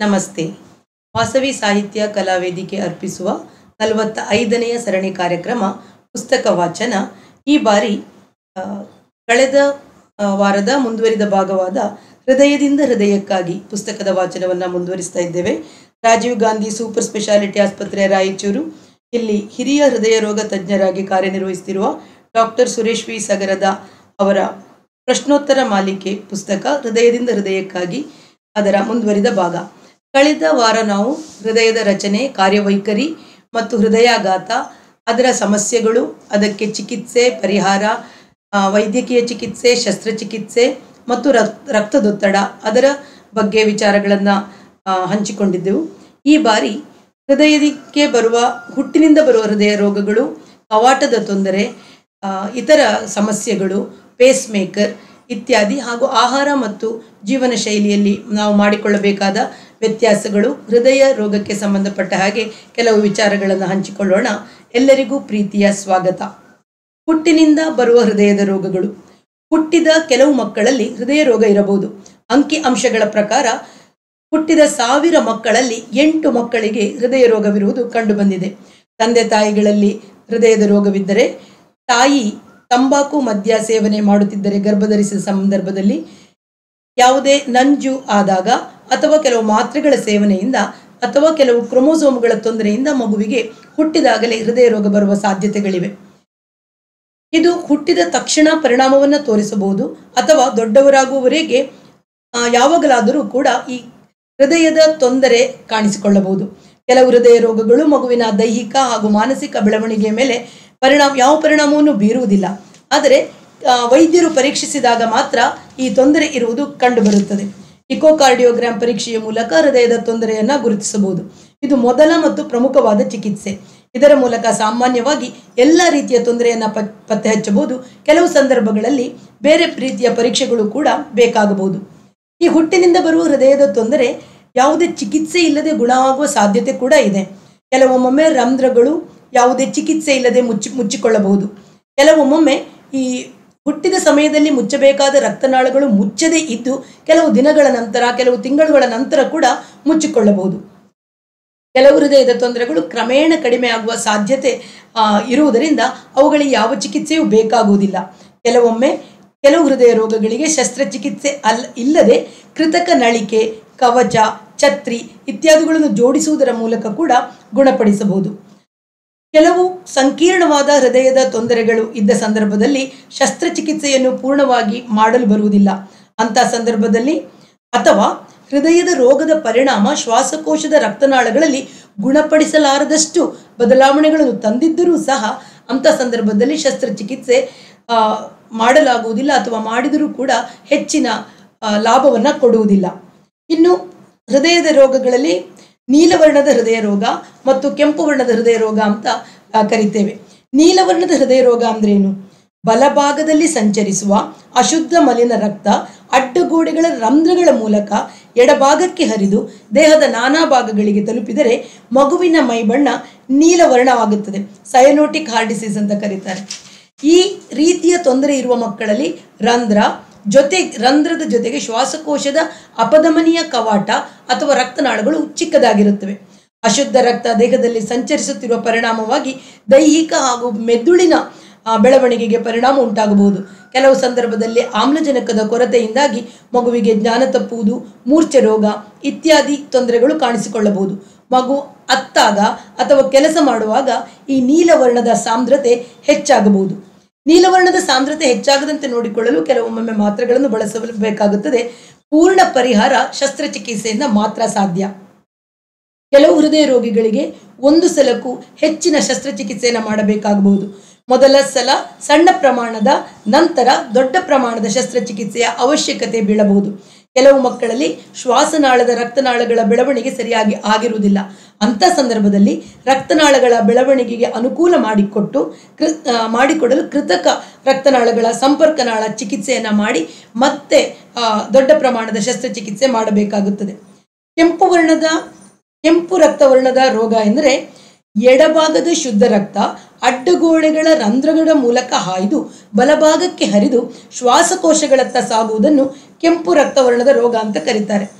ನಮಸ್ತೆ ವಾಸವಿ ಸಾಹಿತ್ಯ ಕಲಾವೇದಿಕೆ ಅರ್ಪಿಸುವ ನಲವತ್ತ ಐದನೆಯ ಸರಣಿ ಕಾರ್ಯಕ್ರಮ ಪುಸ್ತಕ ವಾಚನ ಈ ಬಾರಿ ಆ, ಕಳೆದ ಆ, ವಾರದ ಮುಂದುವರಿದ ಭಾಗವಾದ ಹೃದಯದಿಂದ ಹೃದಯಕ್ಕಾಗಿ ಪುಸ್ತಕದ ವಾಚನವನ್ನು ಮುಂದುವರಿಸ್ತಾ ಇದ್ದೇವೆ ರಾಜೀವ್ ಗಾಂಧಿ ಸೂಪರ್ ಸ್ಪೆಷಾಲಿಟಿ ಆಸ್ಪತ್ರೆ ರಾಯಚೂರು ಇಲ್ಲಿ ಹಿರಿಯ ಹೃದಯ ರೋಗ ತಜ್ಞರಾಗಿ ಕಾರ್ಯನಿರ್ವಹಿಸುತ್ತಿರುವ ಡಾಕ್ಟರ್ ಸುರೇಶ್ ವಿ ಸಗರದ ಅವರ ಪ್ರಶ್ನೋತ್ತರ ಮಾಲಿಕೆ ಪುಸ್ತಕ ಹೃದಯದಿಂದ ಹೃದಯಕ್ಕಾಗಿ ಅದರ ಮುಂದುವರಿದ ಭಾಗ ಕಳೆದ ವಾರ ನಾವು ಹೃದಯದ ರಚನೆ ಕಾರ್ಯವೈಖರಿ ಮತ್ತು ಹೃದಯಾಘಾತ ಅದರ ಸಮಸ್ಯೆಗಳು ಅದಕ್ಕೆ ಚಿಕಿತ್ಸೆ ಪರಿಹಾರ ಆ, ವೈದ್ಯಕೀಯ ಚಿಕಿತ್ಸೆ ಶಸ್ತ್ರಚಿಕಿತ್ಸೆ ಮತ್ತು ರಕ್- ರಕ್ತದೊತ್ತಡ ಅದರ ಬಗ್ಗೆ ವಿಚಾರಗಳನ್ನು ಹಂಚಿಕೊಂಡಿದ್ದೆವು ಈ ಬಾರಿ ಹೃದಯಕ್ಕೆ ಬರುವ ಹುಟ್ಟಿನಿಂದ ಬರುವ ಹೃದಯ ರೋಗಗಳು ಕವಾಟದ ತೊಂದರೆ ಆ, ಇತರ ಸಮಸ್ಯೆಗಳು ಪೇಸ್ ಮೇಕರ್ ಇತ್ಯಾದಿ ಹಾಗೂ ಆಹಾರ ಮತ್ತು ಜೀವನ ಶೈಲಿಯಲ್ಲಿ ನಾವು ಮಾಡಿಕೊಳ್ಳಬೇಕಾದ ವ್ಯತ್ಯಾಸಗಳು ಹೃದಯ ರೋಗಕ್ಕೆ ಸಂಬಂಧಪಟ್ಟ ಹಾಗೆ ಕೆಲವು ವಿಚಾರಗಳನ್ನು ಹಂಚಿಕೊಳ್ಳೋಣ ಎಲ್ಲರಿಗೂ ಪ್ರೀತಿಯ ಸ್ವಾಗತ ಹುಟ್ಟಿನಿಂದ ಬರುವ ಹೃದಯದ ರೋಗಗಳು ಹುಟ್ಟಿದ ಕೆಲವು ಮಕ್ಕಳಲ್ಲಿ ಹೃದಯ ರೋಗ ಇರಬಹುದು ಅಂಕಿ ಅಂಶಗಳ ಪ್ರಕಾರ ಹುಟ್ಟಿದ ಸಾವಿರ ಮಕ್ಕಳಲ್ಲಿ ಎಂಟು ಮಕ್ಕಳಿಗೆ ಹೃದಯ ರೋಗವಿರುವುದು ಕಂಡುಬಂದಿದೆ ತಂದೆ ತಾಯಿಗಳಲ್ಲಿ ಹೃದಯದ ರೋಗವಿದ್ದರೆ ತಾಯಿ ತಂಬಾಕು ಮದ್ಯ ಸೇವನೆ ಮಾಡುತ್ತಿದ್ದರೆ ಗರ್ಭಧರಿಸಿದ ಸಂದರ್ಭದಲ್ಲಿ ಯಾವುದೇ ನಂಜು ಆದಾಗ ಅಥವಾ ಕೆಲವು ಮಾತ್ರೆಗಳ ಸೇವನೆಯಿಂದ ಅಥವಾ ಕೆಲವು ಕ್ರೊಮೋಸೋಮ್ಗಳ ತೊಂದರೆಯಿಂದ ಮಗುವಿಗೆ ಹುಟ್ಟಿದಾಗಲೇ ಹೃದಯ ರೋಗ ಬರುವ ಸಾಧ್ಯತೆಗಳಿವೆ ಇದು ಹುಟ್ಟಿದ ತಕ್ಷಣ ಪರಿಣಾಮವನ್ನು ತೋರಿಸಬಹುದು ಅಥವಾ ದೊಡ್ಡವರಾಗುವವರೆಗೆ ಆ, ಯಾವಾಗಲಾದರೂ ಕೂಡ ಈ ಹೃದಯದ ತೊಂದರೆ ಕಾಣಿಸಿಕೊಳ್ಳಬಹುದು ಕೆಲವು ಹೃದಯ ರೋಗಗಳು ಮಗುವಿನ ದೈಹಿಕ ಹಾಗೂ ಮಾನಸಿಕ ಬೆಳವಣಿಗೆಯ ಮೇಲೆ ಪರಿಣಾಮ ಯಾವ ಪರಿಣಾಮವನ್ನು ಬೀರುವುದಿಲ್ಲ ಆದರೆ ಆ, ವೈದ್ಯರು ಪರೀಕ್ಷಿಸಿದಾಗ ಮಾತ್ರ ಈ ತೊಂದರೆ ಇರುವುದು ಕಂಡುಬರುತ್ತದೆ ಇಕೋಕಾರ್ಡಿಯೋಗ್ರಾಮ್ ಪರೀಕ್ಷೆಯ ಮೂಲಕ ಹೃದಯದ ತೊಂದರೆಯನ್ನು ಗುರುತಿಸಬಹುದು ಇದು ಮೊದಲ ಮತ್ತು ಪ್ರಮುಖವಾದ ಚಿಕಿತ್ಸೆ ಇದರ ಮೂಲಕ ಸಾಮಾನ್ಯವಾಗಿ ಎಲ್ಲ ರೀತಿಯ ತೊಂದರೆಯನ್ನು ಪ ಪತ್ತೆ ಹಚ್ಚಬಹುದು ಕೆಲವು ಸಂದರ್ಭಗಳಲ್ಲಿ ಬೇರೆ ರೀತಿಯ ಪರೀಕ್ಷೆಗಳು ಕೂಡ ಬೇಕಾಗಬಹುದು ಈ ಹುಟ್ಟಿನಿಂದ ಬರುವ ಹೃದಯದ ತೊಂದರೆ ಯಾವುದೇ ಚಿಕಿತ್ಸೆ ಇಲ್ಲದೆ ಗುಣವಾಗುವ ಸಾಧ್ಯತೆ ಕೂಡ ಇದೆ ಕೆಲವೊಮ್ಮೊಮ್ಮೆ ರಂಧ್ರಗಳು ಯಾವುದೇ ಚಿಕಿತ್ಸೆ ಇಲ್ಲದೆ ಮುಚ್ಚಿ ಮುಚ್ಚಿಕೊಳ್ಳಬಹುದು ಕೆಲವೊಮ್ಮೊಮ್ಮೆ ಈ ಹುಟ್ಟಿದ ಸಮಯದಲ್ಲಿ ಮುಚ್ಚಬೇಕಾದ ರಕ್ತನಾಳಗಳು ಮುಚ್ಚದೇ ಇದ್ದು ಕೆಲವು ದಿನಗಳ ನಂತರ ಕೆಲವು ತಿಂಗಳುಗಳ ನಂತರ ಕೂಡ ಮುಚ್ಚಿಕೊಳ್ಳಬಹುದು ಕೆಲವು ಹೃದಯದ ತೊಂದರೆಗಳು ಕ್ರಮೇಣ ಕಡಿಮೆ ಆಗುವ ಸಾಧ್ಯತೆ ಆ, ಇರುವುದರಿಂದ ಅವುಗಳಿಗೆ ಯಾವ ಚಿಕಿತ್ಸೆಯೂ ಬೇಕಾಗುವುದಿಲ್ಲ ಕೆಲವೊಮ್ಮೆ ಕೆಲವು ಹೃದಯ ರೋಗಗಳಿಗೆ ಶಸ್ತ್ರಚಿಕಿತ್ಸೆ ಅಲ್ ಇಲ್ಲದೆ ಕೃತಕ ನಳಿಕೆ ಕವಚ ಛತ್ರಿ ಇತ್ಯಾದಿಗಳನ್ನು ಜೋಡಿಸುವುದರ ಮೂಲಕ ಕೂಡ ಗುಣಪಡಿಸಬಹುದು ಕೆಲವು ಸಂಕೀರ್ಣವಾದ ಹೃದಯದ ತೊಂದರೆಗಳು ಇದ್ದ ಸಂದರ್ಭದಲ್ಲಿ ಶಸ್ತ್ರಚಿಕಿತ್ಸೆಯನ್ನು ಪೂರ್ಣವಾಗಿ ಮಾಡಲು ಬರುವುದಿಲ್ಲ ಅಂತ ಸಂದರ್ಭದಲ್ಲಿ ಅಥವಾ ಹೃದಯದ ರೋಗದ ಪರಿಣಾಮ ಶ್ವಾಸಕೋಶದ ರಕ್ತನಾಳಗಳಲ್ಲಿ ಗುಣಪಡಿಸಲಾರದಷ್ಟು ಬದಲಾವಣೆಗಳನ್ನು ತಂದಿದ್ದರೂ ಸಹ ಅಂಥ ಸಂದರ್ಭದಲ್ಲಿ ಶಸ್ತ್ರಚಿಕಿತ್ಸೆ ಆ, ಮಾಡಲಾಗುವುದಿಲ್ಲ ಅಥವಾ ಮಾಡಿದರೂ ಕೂಡ ಹೆಚ್ಚಿನ ಲಾಭವನ್ನು ಕೊಡುವುದಿಲ್ಲ ಇನ್ನು ಹೃದಯದ ರೋಗಗಳಲ್ಲಿ ನೀಲವರ್ಣದ ಹೃದಯ ರೋಗ ಮತ್ತು ಕೆಂಪು ವರ್ಣದ ಹೃದಯ ರೋಗ ಅಂತ ಆ, ಕರಿತೇವೆ ನೀಲವರ್ಣದ ಹೃದಯ ರೋಗ ಅಂದ್ರೇನು ಬಲಭಾಗದಲ್ಲಿ ಸಂಚರಿಸುವ ಅಶುದ್ಧ ಮಲಿನ ರಕ್ತ ಅಡ್ಡಗೋಡೆಗಳ ರಂಧ್ರಗಳ ಮೂಲಕ ಎಡಭಾಗಕ್ಕೆ ಹರಿದು ದೇಹದ ನಾನಾ ಭಾಗಗಳಿಗೆ ತಲುಪಿದರೆ ಮಗುವಿನ ಮೈಬಣ್ಣ ನೀಲವರ್ಣವಾಗುತ್ತದೆ ಸಯನೋಟಿಕ್ ಹಾರ್ಟ್ ಡಿಸೀಸ್ ಅಂತ ಕರೀತಾರೆ ಈ ರೀತಿಯ ತೊಂದರೆ ಇರುವ ಮಕ್ಕಳಲ್ಲಿ ರಂಧ್ರ ಜೊತೆ ರಂಧ್ರದ ಜೊತೆಗೆ ಶ್ವಾಸಕೋಶದ ಅಪಧಮನಿಯ ಕವಾಟ ಅಥವಾ ರಕ್ತನಾಳಗಳು ಚಿಕ್ಕದಾಗಿರುತ್ತವೆ ಅಶುದ್ಧ ರಕ್ತ ದೇಹದಲ್ಲಿ ಸಂಚರಿಸುತ್ತಿರುವ ಪರಿಣಾಮವಾಗಿ ದೈಹಿಕ ಹಾಗೂ ಮೆದುಳಿನ ಆ, ಬೆಳವಣಿಗೆಗೆ ಪರಿಣಾಮ ಉಂಟಾಗಬಹುದು ಕೆಲವು ಸಂದರ್ಭದಲ್ಲಿ ಆಮ್ಲಜನಕದ ಕೊರತೆಯಿಂದಾಗಿ ಮಗುವಿಗೆ ಜ್ಞಾನ ತಪ್ಪುವುದು ಮೂರ್ಛೆ ರೋಗ ಇತ್ಯಾದಿ ತೊಂದರೆಗಳು ಕಾಣಿಸಿಕೊಳ್ಳಬಹುದು ಮಗು ಅತ್ತಾಗ ಅಥವಾ ಕೆಲಸ ಮಾಡುವಾಗ ಈ ನೀಲವರ್ಣದ ಸಾಂದ್ರತೆ ಹೆಚ್ಚಾಗಬಹುದು ನೀಲವರ್ಣದ ಸಾಂದ್ರತೆ ಹೆಚ್ಚಾಗದಂತೆ ನೋಡಿಕೊಳ್ಳಲು ಕೆಲವೊಮ್ಮೆ ಮಾತ್ರೆಗಳನ್ನು ಬಳಸಬೇಕಾಗುತ್ತದೆ ಪೂರ್ಣ ಪರಿಹಾರ ಶಸ್ತ್ರಚಿಕಿತ್ಸೆಯಿಂದ ಮಾತ್ರ ಸಾಧ್ಯ ಕೆಲವು ಹೃದಯ ರೋಗಿಗಳಿಗೆ ಒಂದು ಸಲಕ್ಕೂ ಹೆಚ್ಚಿನ ಶಸ್ತ್ರಚಿಕಿತ್ಸೆಯನ್ನು ಮಾಡಬೇಕಾಗಬಹುದು ಮೊದಲ ಸಲ ಸಣ್ಣ ಪ್ರಮಾಣದ ನಂತರ ದೊಡ್ಡ ಪ್ರಮಾಣದ ಶಸ್ತ್ರಚಿಕಿತ್ಸೆಯ ಅವಶ್ಯಕತೆ ಬೀಳಬಹುದು ಕೆಲವು ಮಕ್ಕಳಲ್ಲಿ ಶ್ವಾಸನಾಳದ ರಕ್ತನಾಳಗಳ ಬೆಳವಣಿಗೆ ಸರಿಯಾಗಿ ಆಗಿರುವುದಿಲ್ಲ ಅಂಥ ಸಂದರ್ಭದಲ್ಲಿ ರಕ್ತನಾಳಗಳ ಬೆಳವಣಿಗೆಗೆ ಅನುಕೂಲ ಮಾಡಿಕೊಟ್ಟು ಕೃ ಆ, ಮಾಡಿಕೊಡಲು ಕೃತಕ ರಕ್ತನಾಳಗಳ ಸಂಪರ್ಕನಾಳ ಚಿಕಿತ್ಸೆಯನ್ನು ಮಾಡಿ ಮತ್ತೆ ಆ, ದೊಡ್ಡ ಪ್ರಮಾಣದ ಶಸ್ತ್ರಚಿಕಿತ್ಸೆ ಮಾಡಬೇಕಾಗುತ್ತದೆ ಕೆಂಪು ವರ್ಣದ ಕೆಂಪು ರಕ್ತವರ್ಣದ ರೋಗ ಎಂದರೆ ಎಡಭಾಗದ ಶುದ್ಧ ರಕ್ತ ಅಡ್ಡಗೋಡೆಗಳ ರಂಧ್ರಗಳ ಮೂಲಕ ಹಾಯ್ದು ಬಲಭಾಗಕ್ಕೆ ಹರಿದು ಶ್ವಾಸಕೋಶಗಳತ್ತ ಸಾಗುವುದನ್ನು ಕೆಂಪು ರಕ್ತವರ್ಣದ ರೋಗ ಅಂತ ಕರೀತಾರೆ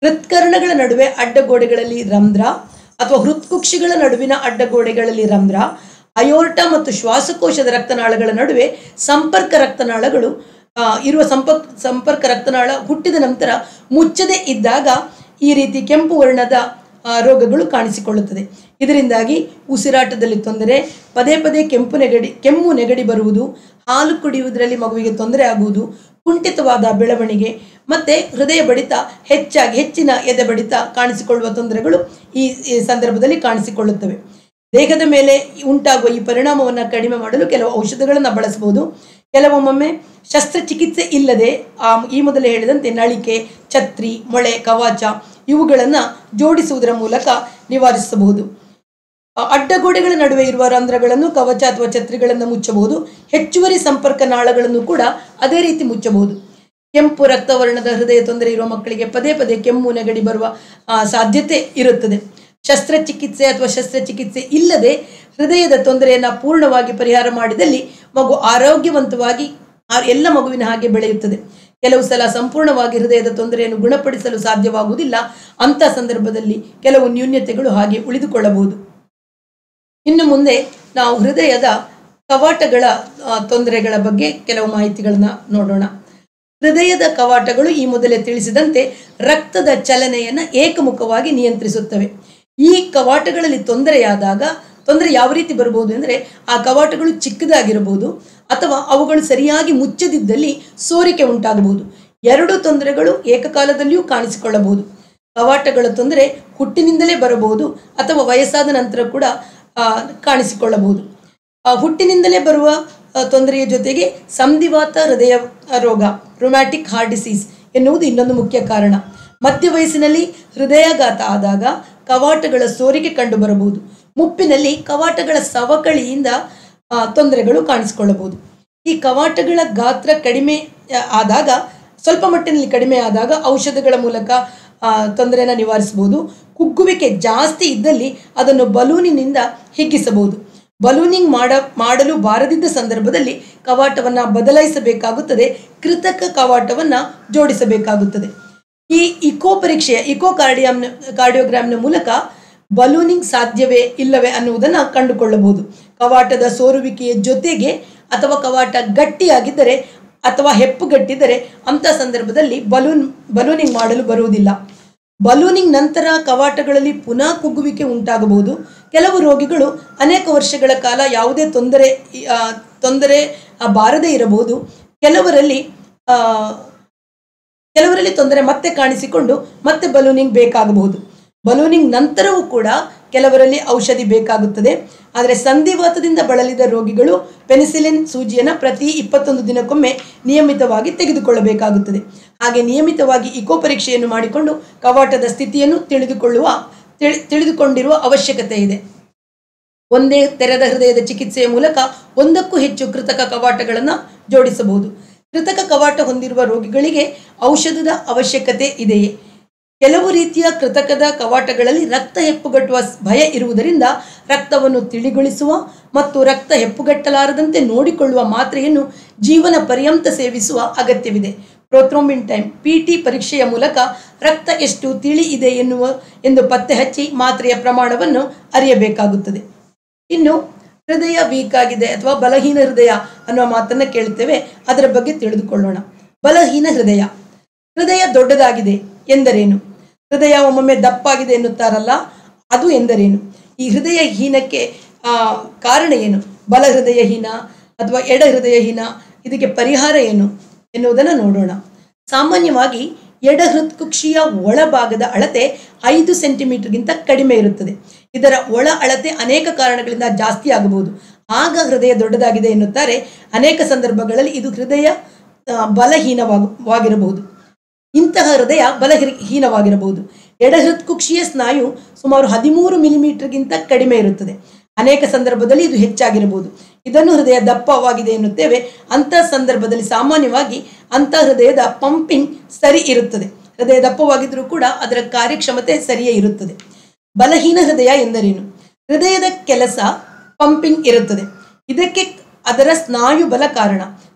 ಹೃತ್ಕರ್ಣಗಳ ನಡುವೆ ಅಡ್ಡಗೋಡೆಗಳಲ್ಲಿ ರಂಧ್ರ ಅಥವಾ ಹೃತ್ಕುಕ್ಷಿಗಳ ನಡುವಿನ ಅಡ್ಡಗೋಡೆಗಳಲ್ಲಿ ರಂಧ್ರ ಅಯೋರ್ಟ ಮತ್ತು ಶ್ವಾಸಕೋಶದ ರಕ್ತನಾಳಗಳ ನಡುವೆ ಸಂಪರ್ಕ ರಕ್ತನಾಳಗಳು ಆ, ಇರುವ ಸಂಪರ್ಕ ಸಂಪರ್ಕ ರಕ್ತನಾಳ ಹುಟ್ಟಿದ ನಂತರ ಮುಚ್ಚದೆ ಇದ್ದಾಗ ಈ ರೀತಿ ಕೆಂಪು ವರ್ಣದ ಆ, ರೋಗಗಳು ಕಾಣಿಸಿಕೊಳ್ಳುತ್ತದೆ ಇದರಿಂದಾಗಿ ಉಸಿರಾಟದಲ್ಲಿ ತೊಂದರೆ ಪದೇ ಪದೇ ಕೆಂಪು ನೆಗಡಿ ಕೆಮ್ಮು ನೆಗಡಿ ಬರುವುದು ಹಾಲು ಕುಡಿಯುವುದರಲ್ಲಿ ಮಗುವಿಗೆ ತೊಂದರೆ ಆಗುವುದು ಕುಂಠಿತವಾದ ಬೆಳವಣಿಗೆ ಮತ್ತೆ ಹೃದಯ ಬಡಿತ ಹೆಚ್ಚಾಗಿ ಹೆಚ್ಚಿನ ಎದೆ ಬಡಿತ ಕಾಣಿಸಿಕೊಳ್ಳುವ ತೊಂದರೆಗಳು ಈ ಈ ಸಂದರ್ಭದಲ್ಲಿ ಕಾಣಿಸಿಕೊಳ್ಳುತ್ತವೆ ದೇಹದ ಮೇಲೆ ಉಂಟಾಗುವ ಈ ಪರಿಣಾಮವನ್ನು ಕಡಿಮೆ ಮಾಡಲು ಕೆಲವು ಔಷಧಗಳನ್ನು ಬಳಸಬಹುದು ಕೆಲವೊಮ್ಮೊಮ್ಮೆ ಶಸ್ತ್ರಚಿಕಿತ್ಸೆ ಇಲ್ಲದೆ ಆ ಈ ಮೊದಲೇ ಹೇಳಿದಂತೆ ನಳಿಕೆ ಛತ್ರಿ ಮೊಳೆ ಕವಾಚ ಇವುಗಳನ್ನು ಜೋಡಿಸುವುದರ ಮೂಲಕ ನಿವಾರಿಸಬಹುದು ಆ, ಅಡ್ಡಗೋಡೆಗಳ ನಡುವೆ ಇರುವ ರಂಧ್ರಗಳನ್ನು ಕವಚ ಅಥವಾ ಛತ್ರಿಗಳನ್ನು ಮುಚ್ಚಬಹುದು ಹೆಚ್ಚುವರಿ ಸಂಪರ್ಕ ನಾಳಗಳನ್ನು ಕೂಡ ಅದೇ ರೀತಿ ಮುಚ್ಚಬಹುದು ಕೆಂಪು ರಕ್ತವರ್ಣದ ಹೃದಯ ತೊಂದರೆ ಇರುವ ಮಕ್ಕಳಿಗೆ ಪದೇ ಪದೇ ಕೆಮ್ಮು ನೆಗಡಿ ಬರುವ ಆ, ಸಾಧ್ಯತೆ ಇರುತ್ತದೆ ಶಸ್ತ್ರಚಿಕಿತ್ಸೆ ಅಥವಾ ಶಸ್ತ್ರಚಿಕಿತ್ಸೆ ಇಲ್ಲದೆ ಹೃದಯದ ತೊಂದರೆಯನ್ನು ಪೂರ್ಣವಾಗಿ ಪರಿಹಾರ ಮಾಡಿದಲ್ಲಿ ಮಗು ಆರೋಗ್ಯವಂತವಾಗಿ ಆ ಎಲ್ಲ ಮಗುವಿನ ಹಾಗೆ ಬೆಳೆಯುತ್ತದೆ ಕೆಲವು ಸಲ ಸಂಪೂರ್ಣವಾಗಿ ಹೃದಯದ ತೊಂದರೆಯನ್ನು ಗುಣಪಡಿಸಲು ಸಾಧ್ಯವಾಗುವುದಿಲ್ಲ ಅಂಥ ಸಂದರ್ಭದಲ್ಲಿ ಕೆಲವು ನ್ಯೂನ್ಯತೆಗಳು ಹಾಗೆ ಉಳಿದುಕೊಳ್ಳಬಹುದು ಇನ್ನು ಮುಂದೆ ನಾವು ಹೃದಯದ ಕವಾಟಗಳ ಆ, ತೊಂದರೆಗಳ ಬಗ್ಗೆ ಕೆಲವು ಮಾಹಿತಿಗಳನ್ನ ನೋಡೋಣ ಹೃದಯದ ಕವಾಟಗಳು ಈ ಮೊದಲೇ ತಿಳಿಸಿದಂತೆ ರಕ್ತದ ಚಲನೆಯನ್ನು ಏಕಮುಖವಾಗಿ ನಿಯಂತ್ರಿಸುತ್ತವೆ ಈ ಕವಾಟಗಳಲ್ಲಿ ತೊಂದರೆಯಾದಾಗ ತೊಂದರೆ ಯಾವ ರೀತಿ ಬರಬಹುದು ಅಂದರೆ ಆ ಕವಾಟಗಳು ಚಿಕ್ಕದಾಗಿರಬಹುದು ಅಥವಾ ಅವುಗಳು ಸರಿಯಾಗಿ ಮುಚ್ಚದಿದ್ದಲ್ಲಿ ಸೋರಿಕೆ ಉಂಟಾಗಬಹುದು ಎರಡು ತೊಂದರೆಗಳು ಏಕಕಾಲದಲ್ಲಿಯೂ ಕಾಣಿಸಿಕೊಳ್ಳಬಹುದು ಕವಾಟಗಳ ತೊಂದರೆ ಹುಟ್ಟಿನಿಂದಲೇ ಬರಬಹುದು ಅಥವಾ ವಯಸ್ಸಾದ ನಂತರ ಕೂಡ ಆ, ಕಾಣಿಸಿಕೊಳ್ಳಬಹುದು ಆ, ಹುಟ್ಟಿನಿಂದಲೇ ಬರುವ ಆ, ತೊಂದರೆಯ ಜೊತೆಗೆ ಸಂಧಿವಾತ ಹೃದಯ ರೋಗ ರೊಮ್ಯಾಟಿಕ್ ಹಾರ್ಟ್ ಡಿಸೀಸ್ ಎನ್ನುವುದು ಇನ್ನೊಂದು ಮುಖ್ಯ ಕಾರಣ ಮಧ್ಯ ವಯಸ್ಸಿನಲ್ಲಿ ಹೃದಯಾಘಾತ ಆದಾಗ ಕವಾಟಗಳ ಸೋರಿಕೆ ಕಂಡುಬರಬಹುದು ಮುಪ್ಪಿನಲ್ಲಿ ಕವಾಟಗಳ ಸವಕಳಿಯಿಂದ ಆ, ತೊಂದರೆಗಳು ಕಾಣಿಸಿಕೊಳ್ಳಬಹುದು ಈ ಕವಾಟಗಳ ಗಾತ್ರ ಕಡಿಮೆ ಆ, ಆದಾಗ ಸ್ವಲ್ಪ ಮಟ್ಟಿನಲ್ಲಿ ಕಡಿಮೆ ಆದಾಗ ಔಷಧಗಳ ಮೂಲಕ ಆ, ತೊಂದರೆನ ನಿವಾರಿಸಬಹುದು ಕುಗ್ಗುವಿಕೆ ಜಾಸ್ತಿ ಇದ್ದಲ್ಲಿ ಅದನ್ನು ಬಲೂನಿನಿಂದ ಹಿಗ್ಗಿಸಬಹುದು ಬಲೂನಿಂಗ್ ಮಾಡ ಮಾಡಲು ಬಾರದಿದ್ದ ಸಂದರ್ಭದಲ್ಲಿ ಕವಾಟವನ್ನು ಬದಲಾಯಿಸಬೇಕಾಗುತ್ತದೆ ಕೃತಕ ಕವಾಟವನ್ನು ಜೋಡಿಸಬೇಕಾಗುತ್ತದೆ ಈ ಇಕೋ ಪರೀಕ್ಷೆಯ ಇಕೋ ಕಾರ್ಡಿಯಾಮ್ನ ಕಾರ್ಡಿಯೋಗ್ರಾಮ್ನ ಮೂಲಕ ಬಲೂನಿಂಗ್ ಸಾಧ್ಯವೇ ಇಲ್ಲವೇ ಅನ್ನುವುದನ್ನು ಕಂಡುಕೊಳ್ಳಬಹುದು ಕವಾಟದ ಸೋರುವಿಕೆಯ ಜೊತೆಗೆ ಅಥವಾ ಕವಾಟ ಗಟ್ಟಿಯಾಗಿದ್ದರೆ ಅಥವಾ ಹೆಪ್ಪುಗಟ್ಟಿದ್ದರೆ ಅಂಥ ಸಂದರ್ಭದಲ್ಲಿ ಬಲೂನ್ ಬಲೂನಿಂಗ್ ಮಾಡಲು ಬರುವುದಿಲ್ಲ ಬಲೂನಿಂಗ್ ನಂತರ ಕವಾಟಗಳಲ್ಲಿ ಪುನಃ ಕುಗ್ಗುವಿಕೆ ಉಂಟಾಗಬಹುದು ಕೆಲವು ರೋಗಿಗಳು ಅನೇಕ ವರ್ಷಗಳ ಕಾಲ ಯಾವುದೇ ತೊಂದರೆ ಆ, ತೊಂದರೆ ಆ, ಬಾರದೇ ಇರಬಹುದು ಕೆಲವರಲ್ಲಿ ಆ, ಕೆಲವರಲ್ಲಿ ತೊಂದರೆ ಮತ್ತೆ ಕಾಣಿಸಿಕೊಂಡು ಮತ್ತೆ ಬಲೂನಿಂಗ್ ಬೇಕಾಗಬಹುದು ಬಲೂನಿಂಗ್ ನಂತರವೂ ಕೂಡ ಕೆಲವರಲ್ಲಿ ಔಷಧಿ ಬೇಕಾಗುತ್ತದೆ ಆದರೆ ಸಂಧಿವಾತದಿಂದ ಬಳಲಿದ ರೋಗಿಗಳು ಪೆನಿಸಿಲಿನ್ ಸೂಜಿಯನ್ನು ಪ್ರತಿ ಇಪ್ಪತ್ತೊಂದು ದಿನಕ್ಕೊಮ್ಮೆ ನಿಯಮಿತವಾಗಿ ತೆಗೆದುಕೊಳ್ಳಬೇಕಾಗುತ್ತದೆ ಹಾಗೆ ನಿಯಮಿತವಾಗಿ ಇಕೋ ಪರೀಕ್ಷೆಯನ್ನು ಮಾಡಿಕೊಂಡು ಕವಾಟದ ಸ್ಥಿತಿಯನ್ನು ತಿಳಿದುಕೊಳ್ಳುವ ತಿಳಿ ತಿಳಿದುಕೊಂಡಿರುವ ಅವಶ್ಯಕತೆ ಇದೆ ಒಂದೇ ತೆರೆದ ಹೃದಯದ ಚಿಕಿತ್ಸೆಯ ಮೂಲಕ ಒಂದಕ್ಕೂ ಹೆಚ್ಚು ಕೃತಕ ಕವಾಟಗಳನ್ನು ಜೋಡಿಸಬಹುದು ಕೃತಕ ಕವಾಟ ಹೊಂದಿರುವ ರೋಗಿಗಳಿಗೆ ಔಷಧದ ಅವಶ್ಯಕತೆ ಇದೆಯೇ ಕೆಲವು ರೀತಿಯ ಕೃತಕದ ಕವಾಟಗಳಲ್ಲಿ ರಕ್ತ ಹೆಪ್ಪುಗಟ್ಟುವ ಸ್- ಭಯ ಇರುವುದರಿಂದ ರಕ್ತವನ್ನು ತಿಳಿಗೊಳಿಸುವ ಮತ್ತು ರಕ್ತ ಹೆಪ್ಪುಗಟ್ಟಲಾರದಂತೆ ನೋಡಿಕೊಳ್ಳುವ ಮಾತ್ರೆಯನ್ನು ಜೀವನ ಪರ್ಯಂತ ಸೇವಿಸುವ ಅಗತ್ಯವಿದೆ ಪ್ರೋಥ್ರೋಂಬಿನ್ ಟೈಮ್ ಪಿ ಟಿ ಪರೀಕ್ಷೆಯ ಮೂಲಕ ರಕ್ತ ಎಷ್ಟು ತಿಳಿ ಇದೆ ಎನ್ನುವ ಎಂದು ಪತ್ತೆ ಹಚ್ಚಿ ಮಾತ್ರೆಯ ಪ್ರಮಾಣವನ್ನು ಅರಿಯಬೇಕಾಗುತ್ತದೆ ಇನ್ನು ಹೃದಯ ವೀಕ್ ಆಗಿದೆ ಅಥವಾ ಬಲಹೀನ ಹೃದಯ ಅನ್ನುವ ಮಾತನ್ನು ಕೇಳುತ್ತೇವೆ ಅದರ ಬಗ್ಗೆ ತಿಳಿದುಕೊಳ್ಳೋಣ ಬಲಹೀನ ಹೃದಯ ಹೃದಯ ದೊಡ್ಡದಾಗಿದೆ ಎಂದರೇನು ಹೃದಯ ಒಮ್ಮೊಮ್ಮೆ ದಪ್ಪಾಗಿದೆ ಎನ್ನುತ್ತಾರಲ್ಲ ಅದು ಎಂದರೇನು ಈ ಹೃದಯ ಹೀನಕ್ಕೆ ಆ, ಕಾರಣ ಏನು ಬಲ ಹೃದಯ ಹೀನ ಅಥವಾ ಎಡ ಹೃದಯ ಹೀನ ಇದಕ್ಕೆ ಪರಿಹಾರ ಏನು ಎನ್ನುವುದನ್ನು ನೋಡೋಣ ಸಾಮಾನ್ಯವಾಗಿ ಎಡ ಹೃತ್ಕುಕ್ಷಿಯ ಒಳಭಾಗದ ಅಳತೆ ಐದು ಸೆಂಟಿಮೀಟರ್ಗಿಂತ ಕಡಿಮೆ ಇರುತ್ತದೆ ಇದರ ಒಳ ಅಳತೆ ಅನೇಕ ಕಾರಣಗಳಿಂದ ಜಾಸ್ತಿ ಆಗಬಹುದು ಆಗ ಹೃದಯ ದೊಡ್ಡದಾಗಿದೆ ಎನ್ನುತ್ತಾರೆ ಅನೇಕ ಸಂದರ್ಭಗಳಲ್ಲಿ ಇದು ಹೃದಯ ಆ, ಬಲಹೀನವಾಗ ವಾಗಿರಬಹುದು ಇಂತಹ ಹೃದಯ ಬಲಹೀನವಾಗಿರಬಹುದು ಎಡ ಹೃತ್ಕುಕ್ಷಿಯ ಸ್ನಾಯು ಸುಮಾರು ಹದಿಮೂರು ಮಿಲಿಮೀಟರ್ಗಿಂತ ಕಡಿಮೆ ಇರುತ್ತದೆ ಅನೇಕ ಸಂದರ್ಭದಲ್ಲಿ ಇದು ಹೆಚ್ಚಾಗಿರಬಹುದು ಇದನ್ನು ಹೃದಯ ದಪ್ಪವಾಗಿದೆ ಎನ್ನುತ್ತೇವೆ ಅಂಥ ಸಂದರ್ಭದಲ್ಲಿ ಸಾಮಾನ್ಯವಾಗಿ ಅಂಥ ಹೃದಯದ ಪಂಪಿಂಗ್ ಸರಿ ಇರುತ್ತದೆ ಹೃದಯ ದಪ್ಪವಾಗಿದ್ದರೂ ಕೂಡ ಅದರ ಕಾರ್ಯಕ್ಷಮತೆ ಸರಿಯೇ ಇರುತ್ತದೆ ಬಲಹೀನ ಹೃದಯ ಎಂದರೇನು ಹೃದಯದ ಕೆಲಸ ಪಂಪಿಂಗ್ ಇರುತ್ತದೆ ಇದಕ್ಕೆ ಅದರ ಸ್ನಾಯು ಬಲ ಕಾರಣ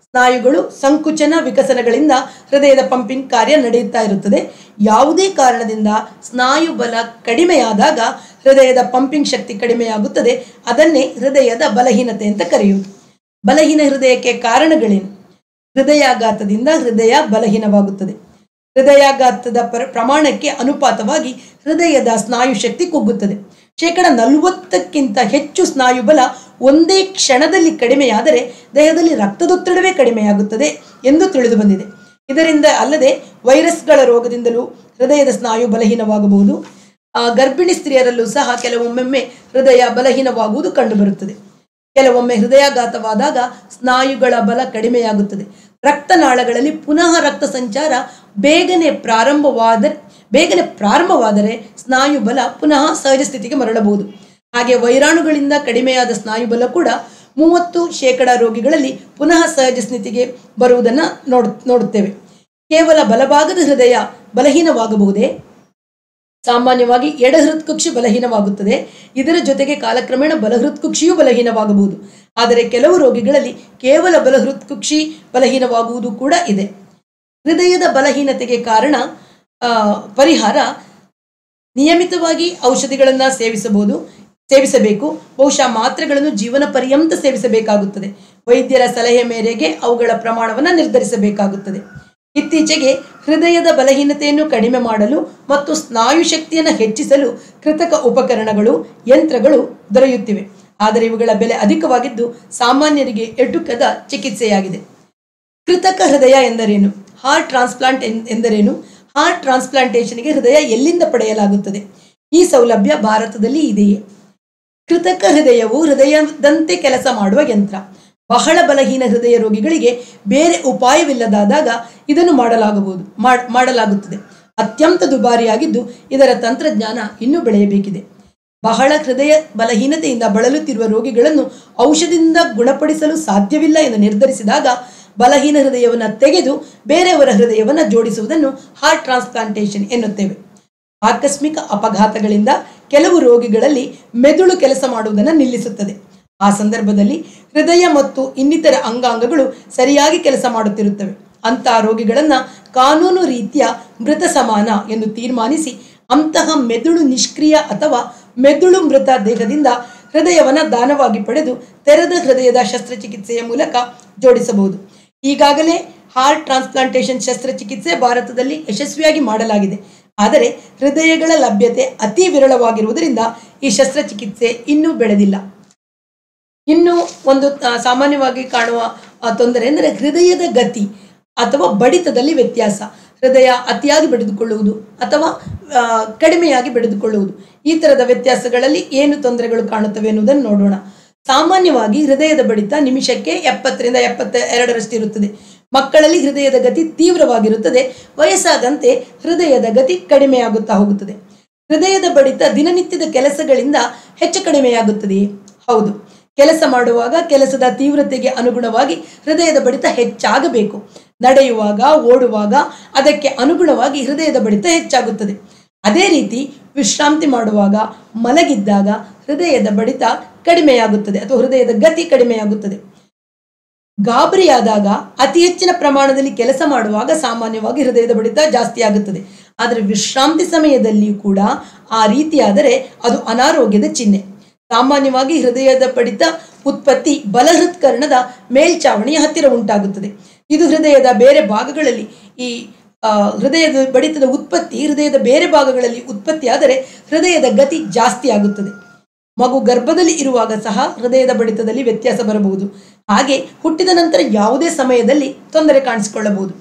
ಸ್ನಾಯುಗಳು ಸಂಕುಚನ ವಿಕಸನಗಳಿಂದ ಹೃದಯದ ಪಂಪಿಂಗ್ ಕಾರ್ಯ ನಡೆಯುತ್ತಾ ಇರುತ್ತದೆ ಯಾವುದೇ ಕಾರಣದಿಂದ ಸ್ನಾಯು ಬಲ ಕಡಿಮೆಯಾದಾಗ ಹೃದಯದ ಪಂಪಿಂಗ್ ಶಕ್ತಿ ಕಡಿಮೆಯಾಗುತ್ತದೆ ಅದನ್ನೇ ಹೃದಯದ ಬಲಹೀನತೆ ಅಂತ ಕರೆಯುವುದು ಬಲಹೀನ ಹೃದಯಕ್ಕೆ ಕಾರಣಗಳೇನು ಹೃದಯಾಘಾತದಿಂದ ಹೃದಯ ಬಲಹೀನವಾಗುತ್ತದೆ ಹೃದಯಾಘಾತದ ಪರ ಪ್ರಮಾಣಕ್ಕೆ ಅನುಪಾತವಾಗಿ ಹೃದಯದ ಸ್ನಾಯು ಶಕ್ತಿ ಕುಗ್ಗುತ್ತದೆ ಶೇಕಡ ನಲವತ್ತಕ್ಕಿಂತ ಹೆಚ್ಚು ಸ್ನಾಯು ಬಲ ಒಂದೇ ಕ್ಷಣದಲ್ಲಿ ಕಡಿಮೆಯಾದರೆ ದೇಹದಲ್ಲಿ ರಕ್ತದೊತ್ತಡವೇ ಕಡಿಮೆಯಾಗುತ್ತದೆ ಎಂದು ತಿಳಿದು ಬಂದಿದೆ ಇದರಿಂದ ಅಲ್ಲದೆ ವೈರಸ್ಗಳ ರೋಗದಿಂದಲೂ ಹೃದಯದ ಸ್ನಾಯು ಬಲಹೀನವಾಗಬಹುದು ಆ, ಗರ್ಭಿಣಿ ಸ್ತ್ರೀಯರಲ್ಲೂ ಸಹ ಕೆಲವೊಮ್ಮೊಮ್ಮೆ ಹೃದಯ ಬಲಹೀನವಾಗುವುದು ಕಂಡುಬರುತ್ತದೆ ಕೆಲವೊಮ್ಮೆ ಹೃದಯಾಘಾತವಾದಾಗ ಸ್ನಾಯುಗಳ ಬಲ ಕಡಿಮೆಯಾಗುತ್ತದೆ ರಕ್ತನಾಳಗಳಲ್ಲಿ ಪುನಃ ರಕ್ತ ಸಂಚಾರ ಬೇಗನೆ ಪ್ರಾರಂಭವಾದ ಬೇಗನೆ ಪ್ರಾರಂಭವಾದರೆ ಸ್ನಾಯು ಬಲ ಪುನಃ ಸಹಜ ಸ್ಥಿತಿಗೆ ಮರಳಬಹುದು ಹಾಗೆ ವೈರಾಣುಗಳಿಂದ ಕಡಿಮೆಯಾದ ಸ್ನಾಯು ಬಲ ಕೂಡ ಮೂವತ್ತು ಶೇಕಡ ರೋಗಿಗಳಲ್ಲಿ ಪುನಃ ಸಹಜ ಸ್ಥಿತಿಗೆ ಬರುವುದನ್ನು ನೋಡ್ ನೋಡುತ್ತೇವೆ ಕೇವಲ ಬಲಭಾಗದ ಹೃದಯ ಬಲಹೀನವಾಗಬಹುದೇ ಸಾಮಾನ್ಯವಾಗಿ ಎಡ ಹೃತ್ಕುಕ್ಷಿ ಬಲಹೀನವಾಗುತ್ತದೆ ಇದರ ಜೊತೆಗೆ ಕಾಲಕ್ರಮೇಣ ಬಲಹೃತ್ಕುಕ್ಷಿಯೂ ಬಲಹೀನವಾಗಬಹುದು ಆದರೆ ಕೆಲವು ರೋಗಿಗಳಲ್ಲಿ ಕೇವಲ ಬಲಹೃತ್ಕುಕ್ಷಿ ಬಲಹೀನವಾಗುವುದು ಕೂಡ ಇದೆ ಹೃದಯದ ಬಲಹೀನತೆಗೆ ಕಾರಣ ಆ, ಪರಿಹಾರ ನಿಯಮಿತವಾಗಿ ಔಷಧಿಗಳನ್ನು ಸೇವಿಸಬಹುದು ಸೇವಿಸಬೇಕು ಬಹುಶಃ ಮಾತ್ರೆಗಳನ್ನು ಜೀವನ ಪರ್ಯಂತ ಸೇವಿಸಬೇಕಾಗುತ್ತದೆ ವೈದ್ಯರ ಸಲಹೆ ಮೇರೆಗೆ ಅವುಗಳ ಪ್ರಮಾಣವನ್ನು ನಿರ್ಧರಿಸಬೇಕಾಗುತ್ತದೆ ಇತ್ತೀಚೆಗೆ ಹೃದಯದ ಬಲಹೀನತೆಯನ್ನು ಕಡಿಮೆ ಮಾಡಲು ಮತ್ತು ಸ್ನಾಯು ಶಕ್ತಿಯನ್ನು ಹೆಚ್ಚಿಸಲು ಕೃತಕ ಉಪಕರಣಗಳು ಯಂತ್ರಗಳು ದೊರೆಯುತ್ತಿವೆ ಆದರೆ ಇವುಗಳ ಬೆಲೆ ಅಧಿಕವಾಗಿದ್ದು ಸಾಮಾನ್ಯರಿಗೆ ಎಟುಕದ ಚಿಕಿತ್ಸೆಯಾಗಿದೆ ಕೃತಕ ಹೃದಯ ಎಂದರೇನು ಹಾರ್ಟ್ ಟ್ರಾನ್ಸ್ಪ್ಲಾಂಟ್ ಎನ್- ಎಂದರೇನು ಹಾರ್ಟ್ ಟ್ರಾನ್ಸ್ಪ್ಲಾಂಟೇಷನ್ಗೆ ಹೃದಯ ಎಲ್ಲಿಂದ ಪಡೆಯಲಾಗುತ್ತದೆ ಈ ಸೌಲಭ್ಯ ಭಾರತದಲ್ಲಿ ಇದೆಯೇ ಕೃತಕ ಹೃದಯವು ಹೃದಯದಂತೆ ಕೆಲಸ ಮಾಡುವ ಯಂತ್ರ ಬಹಳ ಬಲಹೀನ ಹೃದಯ ರೋಗಿಗಳಿಗೆ ಬೇರೆ ಉಪಾಯವಿಲ್ಲದಾದಾಗ ಇದನ್ನು ಮಾಡಲಾಗಬಹುದು ಮಾಡ್- ಮಾಡಲಾಗುತ್ತದೆ ಅತ್ಯಂತ ದುಬಾರಿಯಾಗಿದ್ದು ಇದರ ತಂತ್ರಜ್ಞಾನ ಇನ್ನೂ ಬೆಳೆಯಬೇಕಿದೆ ಬಹಳ ಹೃದಯ ಬಲಹೀನತೆಯಿಂದ ಬಳಲುತ್ತಿರುವ ರೋಗಿಗಳನ್ನು ಔಷಧಿಯಿಂದ ಗುಣಪಡಿಸಲು ಸಾಧ್ಯವಿಲ್ಲ ಎಂದು ನಿರ್ಧರಿಸಿದಾಗ ಬಲಹೀನ ಹೃದಯವನ್ನು ತೆಗೆದು ಬೇರೆಯವರ ಹೃದಯವನ್ನು ಜೋಡಿಸುವುದನ್ನು ಹಾರ್ಟ್ ಟ್ರಾನ್ಸ್ಪ್ಲಾಂಟೇಷನ್ ಎನ್ನುತ್ತೇವೆ ಆಕಸ್ಮಿಕ ಅಪಘಾತಗಳಿಂದ ಕೆಲವು ರೋಗಿಗಳಲ್ಲಿ ಮೆದುಳು ಕೆಲಸ ಮಾಡುವುದನ್ನು ನಿಲ್ಲಿಸುತ್ತದೆ ಆ ಸಂದರ್ಭದಲ್ಲಿ ಹೃದಯ ಮತ್ತು ಇನ್ನಿತರ ಅಂಗಾಂಗಗಳು ಸರಿಯಾಗಿ ಕೆಲಸ ಮಾಡುತ್ತಿರುತ್ತವೆ ಅಂತಹ ರೋಗಿಗಳನ್ನು ಕಾನೂನು ರೀತಿಯ ಮೃತ ಸಮಾನ ಎಂದು ತೀರ್ಮಾನಿಸಿ ಅಂತಹ ಮೆದುಳು ನಿಷ್ಕ್ರಿಯ ಅಥವಾ ಮೆದುಳು ಮೃತ ದೇಹದಿಂದ ಹೃದಯವನ್ನು ದಾನವಾಗಿ ಪಡೆದು ತೆರೆದ ಹೃದಯದ ಶಸ್ತ್ರಚಿಕಿತ್ಸೆಯ ಮೂಲಕ ಜೋಡಿಸಬಹುದು ಈಗಾಗಲೇ ಹಾರ್ಟ್ ಟ್ರಾನ್ಸ್ಪ್ಲಾಂಟೇಷನ್ ಶಸ್ತ್ರಚಿಕಿತ್ಸೆ ಭಾರತದಲ್ಲಿ ಯಶಸ್ವಿಯಾಗಿ ಮಾಡಲಾಗಿದೆ ಆದರೆ ಹೃದಯಗಳ ಲಭ್ಯತೆ ಅತಿ ವಿರಳವಾಗಿರುವುದರಿಂದ ಈ ಶಸ್ತ್ರಚಿಕಿತ್ಸೆ ಇನ್ನೂ ಬೆಳೆದಿಲ್ಲ ಇನ್ನು ಒಂದು ಆ, ಸಾಮಾನ್ಯವಾಗಿ ಕಾಣುವ ಆ, ತೊಂದರೆ ಎಂದರೆ ಹೃದಯದ ಗತಿ ಅಥವಾ ಬಡಿತದಲ್ಲಿ ವ್ಯತ್ಯಾಸ ಹೃದಯ ಅತಿಯಾಗಿ ಬಡಿದುಕೊಳ್ಳುವುದು ಅಥವಾ ಆ, ಕಡಿಮೆಯಾಗಿ ಬಡಿದುಕೊಳ್ಳುವುದು ಈ ಥರದ ವ್ಯತ್ಯಾಸಗಳಲ್ಲಿ ಏನು ತೊಂದರೆಗಳು ಕಾಣುತ್ತವೆ ಎನ್ನುವುದನ್ನು ನೋಡೋಣ ಸಾಮಾನ್ಯವಾಗಿ ಹೃದಯದ ಬಡಿತ ನಿಮಿಷಕ್ಕೆ ಎಪ್ಪತ್ತರಿಂದ ಎಪ್ಪತ್ತ ಎರಡರಷ್ಟು ಇರುತ್ತದೆ ಮಕ್ಕಳಲ್ಲಿ ಹೃದಯದ ಗತಿ ತೀವ್ರವಾಗಿರುತ್ತದೆ ವಯಸ್ಸಾದಂತೆ ಹೃದಯದ ಗತಿ ಕಡಿಮೆಯಾಗುತ್ತಾ ಹೋಗುತ್ತದೆ ಹೃದಯದ ಬಡಿತ ದಿನನಿತ್ಯದ ಕೆಲಸಗಳಿಂದ ಹೆಚ್ಚು ಕಡಿಮೆಯಾಗುತ್ತದೆಯೇ ಹೌದು ಕೆಲಸ ಮಾಡುವಾಗ ಕೆಲಸದ ತೀವ್ರತೆಗೆ ಅನುಗುಣವಾಗಿ ಹೃದಯದ ಬಡಿತ ಹೆಚ್ಚಾಗಬೇಕು ನಡೆಯುವಾಗ ಓಡುವಾಗ ಅದಕ್ಕೆ ಅನುಗುಣವಾಗಿ ಹೃದಯದ ಬಡಿತ ಹೆಚ್ಚಾಗುತ್ತದೆ ಅದೇ ರೀತಿ ವಿಶ್ರಾಂತಿ ಮಾಡುವಾಗ ಮಲಗಿದ್ದಾಗ ಹೃದಯದ ಬಡಿತ ಕಡಿಮೆಯಾಗುತ್ತದೆ ಅಥವಾ ಹೃದಯದ ಗತಿ ಕಡಿಮೆಯಾಗುತ್ತದೆ ಗಾಬರಿಯಾದಾಗ ಅತಿ ಹೆಚ್ಚಿನ ಪ್ರಮಾಣದಲ್ಲಿ ಕೆಲಸ ಮಾಡುವಾಗ ಸಾಮಾನ್ಯವಾಗಿ ಹೃದಯದ ಬಡಿತ ಜಾಸ್ತಿ ಆಗುತ್ತದೆ ಆದರೆ ವಿಶ್ರಾಂತಿ ಸಮಯದಲ್ಲಿಯೂ ಕೂಡ ಆ ರೀತಿಯಾದರೆ ಅದು ಅನಾರೋಗ್ಯದ ಚಿಹ್ನೆ ಸಾಮಾನ್ಯವಾಗಿ ಹೃದಯದ ಬಡಿತ ಉತ್ಪತ್ತಿ ಬಲಹೃತ್ಕರ್ಣದ ಮೇಲ್ಚಾವಣಿಯ ಹತ್ತಿರ ಉಂಟಾಗುತ್ತದೆ ಇದು ಹೃದಯದ ಬೇರೆ ಭಾಗಗಳಲ್ಲಿ ಈ ಆ, ಹೃದಯದ ಬಡಿತದ ಉತ್ಪತ್ತಿ ಹೃದಯದ ಬೇರೆ ಭಾಗಗಳಲ್ಲಿ ಉತ್ಪತ್ತಿಯಾದರೆ ಹೃದಯದ ಗತಿ ಜಾಸ್ತಿ ಆಗುತ್ತದೆ ಮಗು ಗರ್ಭದಲ್ಲಿ ಇರುವಾಗ ಸಹ ಹೃದಯದ ಬಡಿತದಲ್ಲಿ ವ್ಯತ್ಯಾಸ ಬರಬಹುದು ಹಾಗೆ ಹುಟ್ಟಿದ ನಂತರ ಯಾವುದೇ ಸಮಯದಲ್ಲಿ ತೊಂದರೆ ಕಾಣಿಸಿಕೊಳ್ಳಬಹುದು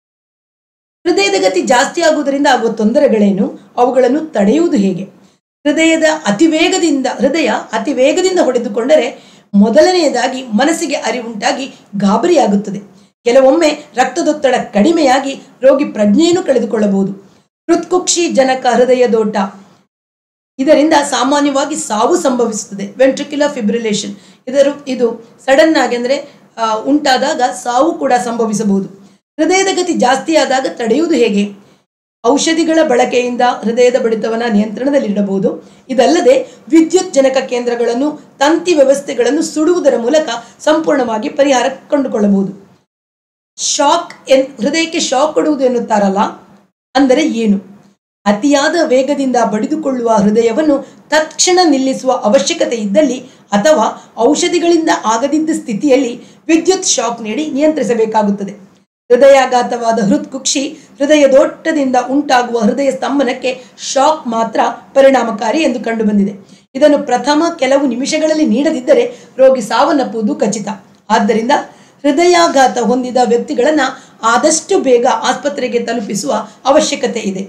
ಹೃದಯದ ಗತಿ ಜಾಸ್ತಿ ಆಗುವುದರಿಂದ ಆಗುವ ತೊಂದರೆಗಳೇನು ಅವುಗಳನ್ನು ತಡೆಯುವುದು ಹೇಗೆ ಹೃದಯದ ಅತಿ ವೇಗದಿಂದ ಹೃದಯ ಅತಿ ವೇಗದಿಂದ ಹೊಡೆದುಕೊಂಡರೆ ಮೊದಲನೆಯದಾಗಿ ಮನಸ್ಸಿಗೆ ಅರಿವುಂಟಾಗಿ ಗಾಬರಿಯಾಗುತ್ತದೆ ಕೆಲವೊಮ್ಮೆ ರಕ್ತದೊತ್ತಡ ಕಡಿಮೆಯಾಗಿ ರೋಗಿ ಪ್ರಜ್ಞೆಯನ್ನು ಕಳೆದುಕೊಳ್ಳಬಹುದು ಹೃತ್ಕುಕ್ಷಿ ಜನಕ ಹೃದಯದೋಟ ಇದರಿಂದ ಸಾಮಾನ್ಯವಾಗಿ ಸಾವು ಸಂಭವಿಸುತ್ತದೆ ವೆಂಟ್ರಿಕ್ಯುಲರ್ ಫಿಬ್ರಿಲೇಷನ್ ಇದರ ಇದು ಸಡನ್ ಆಗಿ ಅಂದರೆ ಆ, ಉಂಟಾದಾಗ ಸಾವು ಕೂಡ ಸಂಭವಿಸಬಹುದು ಹೃದಯದ ಗತಿ ಜಾಸ್ತಿ ಆದಾಗ ತಡೆಯುವುದು ಹೇಗೆ ಔಷಧಿಗಳ ಬಳಕೆಯಿಂದ ಹೃದಯದ ಬಡಿತವನ್ನು ನಿಯಂತ್ರಣದಲ್ಲಿಡಬಹುದು ಇದಲ್ಲದೆ ವಿದ್ಯುತ್ ಜನಕ ಕೇಂದ್ರಗಳನ್ನು ತಂತಿ ವ್ಯವಸ್ಥೆಗಳನ್ನು ಸುಡುವುದರ ಮೂಲಕ ಸಂಪೂರ್ಣವಾಗಿ ಪರಿಹಾರ ಕಂಡುಕೊಳ್ಳಬಹುದು ಶಾಕ್ ಎನ್ ಹೃದಯಕ್ಕೆ ಶಾಕ್ ಕೊಡುವುದು ಎನ್ನುತ್ತಾರಲ್ಲ ಅಂದರೆ ಏನು ಅತಿಯಾದ ವೇಗದಿಂದ ಬಡಿದುಕೊಳ್ಳುವ ಹೃದಯವನ್ನು ತತ್ಕ್ಷಣ ನಿಲ್ಲಿಸುವ ಅವಶ್ಯಕತೆ ಇದ್ದಲ್ಲಿ ಅಥವಾ ಔಷಧಿಗಳಿಂದ ಆಗದಿದ್ದ ಸ್ಥಿತಿಯಲ್ಲಿ ವಿದ್ಯುತ್ ಶಾಕ್ ನೀಡಿ ನಿಯಂತ್ರಿಸಬೇಕಾಗುತ್ತದೆ ಹೃದಯಾಘಾತವಾದ ಹೃತ್ಕುಕ್ಷಿ ಹೃದಯದೋಟ್ಟದಿಂದ ಉಂಟಾಗುವ ಹೃದಯ ಸ್ತಂಭನಕ್ಕೆ ಶಾಕ್ ಮಾತ್ರ ಪರಿಣಾಮಕಾರಿ ಎಂದು ಕಂಡುಬಂದಿದೆ ಇದನ್ನು ಪ್ರಥಮ ಕೆಲವು ನಿಮಿಷಗಳಲ್ಲಿ ನೀಡದಿದ್ದರೆ ರೋಗಿ ಸಾವನ್ನಪ್ಪುವುದು ಖಚಿತ ಆದ್ದರಿಂದ ಹೃದಯಾಘಾತ ಹೊಂದಿದ ವ್ಯಕ್ತಿಗಳನ್ನು ಆದಷ್ಟು ಬೇಗ ಆಸ್ಪತ್ರೆಗೆ ತಲುಪಿಸುವ ಅವಶ್ಯಕತೆ ಇದೆ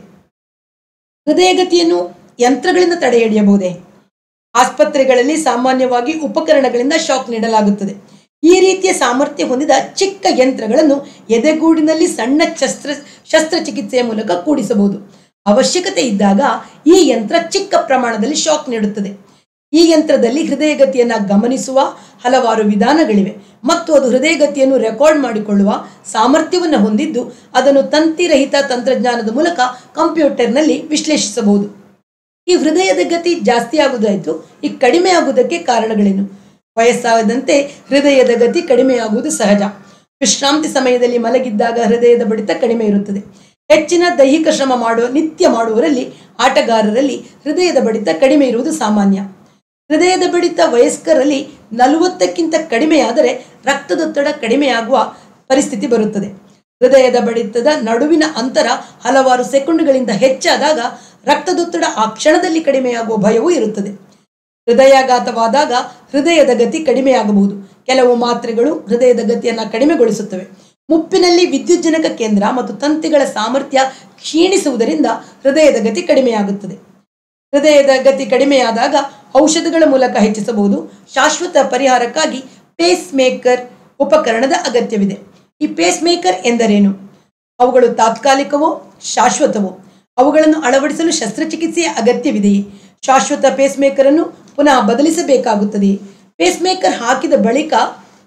ಹೃದಯಗತಿಯನ್ನು ಯಂತ್ರಗಳಿಂದ ತಡೆ ಹಿಡಿಯಬಹುದೇ ಆಸ್ಪತ್ರೆಗಳಲ್ಲಿ ಸಾಮಾನ್ಯವಾಗಿ ಉಪಕರಣಗಳಿಂದ ಶಾಕ್ ನೀಡಲಾಗುತ್ತದೆ ಈ ರೀತಿಯ ಸಾಮರ್ಥ್ಯ ಹೊಂದಿದ ಚಿಕ್ಕ ಯಂತ್ರಗಳನ್ನು ಎದೆಗೂಡಿನಲ್ಲಿ ಸಣ್ಣ ಶಸ್ತ್ರ ಶಸ್ತ್ರಚಿಕಿತ್ಸೆಯ ಮೂಲಕ ಕೂಡಿಸಬಹುದು ಅವಶ್ಯಕತೆ ಇದ್ದಾಗ ಈ ಯಂತ್ರ ಚಿಕ್ಕ ಪ್ರಮಾಣದಲ್ಲಿ ಶಾಕ್ ನೀಡುತ್ತದೆ ಈ ಯಂತ್ರದಲ್ಲಿ ಹೃದಯಗತಿಯನ್ನು ಗಮನಿಸುವ ಹಲವಾರು ವಿಧಾನಗಳಿವೆ ಮತ್ತು ಅದು ಹೃದಯಗತಿಯನ್ನು ರೆಕಾರ್ಡ್ ಮಾಡಿಕೊಳ್ಳುವ ಸಾಮರ್ಥ್ಯವನ್ನು ಹೊಂದಿದ್ದು ಅದನ್ನು ತಂತಿರಹಿತ ತಂತ್ರಜ್ಞಾನದ ಮೂಲಕ ಕಂಪ್ಯೂಟರ್ನಲ್ಲಿ ವಿಶ್ಲೇಷಿಸಬಹುದು ಈ ಹೃದಯದ ಗತಿ ಜಾಸ್ತಿ ಆಗುವುದಾಯಿತು ಈ ಕಡಿಮೆ ಆಗುವುದಕ್ಕೆ ಕಾರಣಗಳೇನು ವಯಸ್ಸಾದಂತೆ ಹೃದಯದ ಗತಿ ಕಡಿಮೆಯಾಗುವುದು ಸಹಜ ವಿಶ್ರಾಂತಿ ಸಮಯದಲ್ಲಿ ಮಲಗಿದ್ದಾಗ ಹೃದಯದ ಬಡಿತ ಕಡಿಮೆ ಇರುತ್ತದೆ ಹೆಚ್ಚಿನ ದೈಹಿಕ ಶ್ರಮ ಮಾಡುವ ನಿತ್ಯ ಮಾಡುವವರಲ್ಲಿ ಆಟಗಾರರಲ್ಲಿ ಹೃದಯದ ಬಡಿತ ಕಡಿಮೆ ಇರುವುದು ಸಾಮಾನ್ಯ ಹೃದಯದ ಬಡಿತ ವಯಸ್ಕರಲ್ಲಿ ನಲವತ್ತಕ್ಕಿಂತ ಕಡಿಮೆಯಾದರೆ ರಕ್ತದೊತ್ತಡ ಕಡಿಮೆಯಾಗುವ ಪರಿಸ್ಥಿತಿ ಬರುತ್ತದೆ ಹೃದಯದ ಬಡಿತದ ನಡುವಿನ ಅಂತರ ಹಲವಾರು ಸೆಕೆಂಡುಗಳಿಂದ ಹೆಚ್ಚಾದಾಗ ರಕ್ತದೊತ್ತಡ ಆ ಕ್ಷಣದಲ್ಲಿ ಕಡಿಮೆಯಾಗುವ ಭಯವೂ ಇರುತ್ತದೆ ಹೃದಯಾಘಾತವಾದಾಗ ಹೃದಯದ ಗತಿ ಕಡಿಮೆಯಾಗಬಹುದು ಕೆಲವು ಮಾತ್ರೆಗಳು ಹೃದಯದ ಗತಿಯನ್ನು ಕಡಿಮೆಗೊಳಿಸುತ್ತವೆ ಮುಪ್ಪಿನಲ್ಲಿ ವಿದ್ಯುಜ್ಜನಕ ಕೇಂದ್ರ ಮತ್ತು ತಂತಿಗಳ ಸಾಮರ್ಥ್ಯ ಕ್ಷೀಣಿಸುವುದರಿಂದ ಹೃದಯದ ಗತಿ ಕಡಿಮೆಯಾಗುತ್ತದೆ ಹೃದಯದ ಗತಿ ಕಡಿಮೆಯಾದಾಗ ಔಷಧಗಳ ಮೂಲಕ ಹೆಚ್ಚಿಸಬಹುದು ಶಾಶ್ವತ ಪರಿಹಾರಕ್ಕಾಗಿ ಪೇಸ್ ಮೇಕರ್ ಉಪಕರಣದ ಅಗತ್ಯವಿದೆ ಈ ಪೇಸ್ ಮೇಕರ್ ಎಂದರೇನು ಅವುಗಳು ತಾತ್ಕಾಲಿಕವೋ ಶಾಶ್ವತವೋ ಅವುಗಳನ್ನು ಅಳವಡಿಸಲು ಶಸ್ತ್ರಚಿಕಿತ್ಸೆಯ ಅಗತ್ಯವಿದೆಯೇ ಶಾಶ್ವತ ಪೇಸ್ ಮೇಕರ್ ಅನ್ನು ಪುನಃ ಬದಲಿಸಬೇಕಾಗುತ್ತದೆಯೇ ಪೇಸ್ ಮೇಕರ್ ಹಾಕಿದ ಬಳಿಕ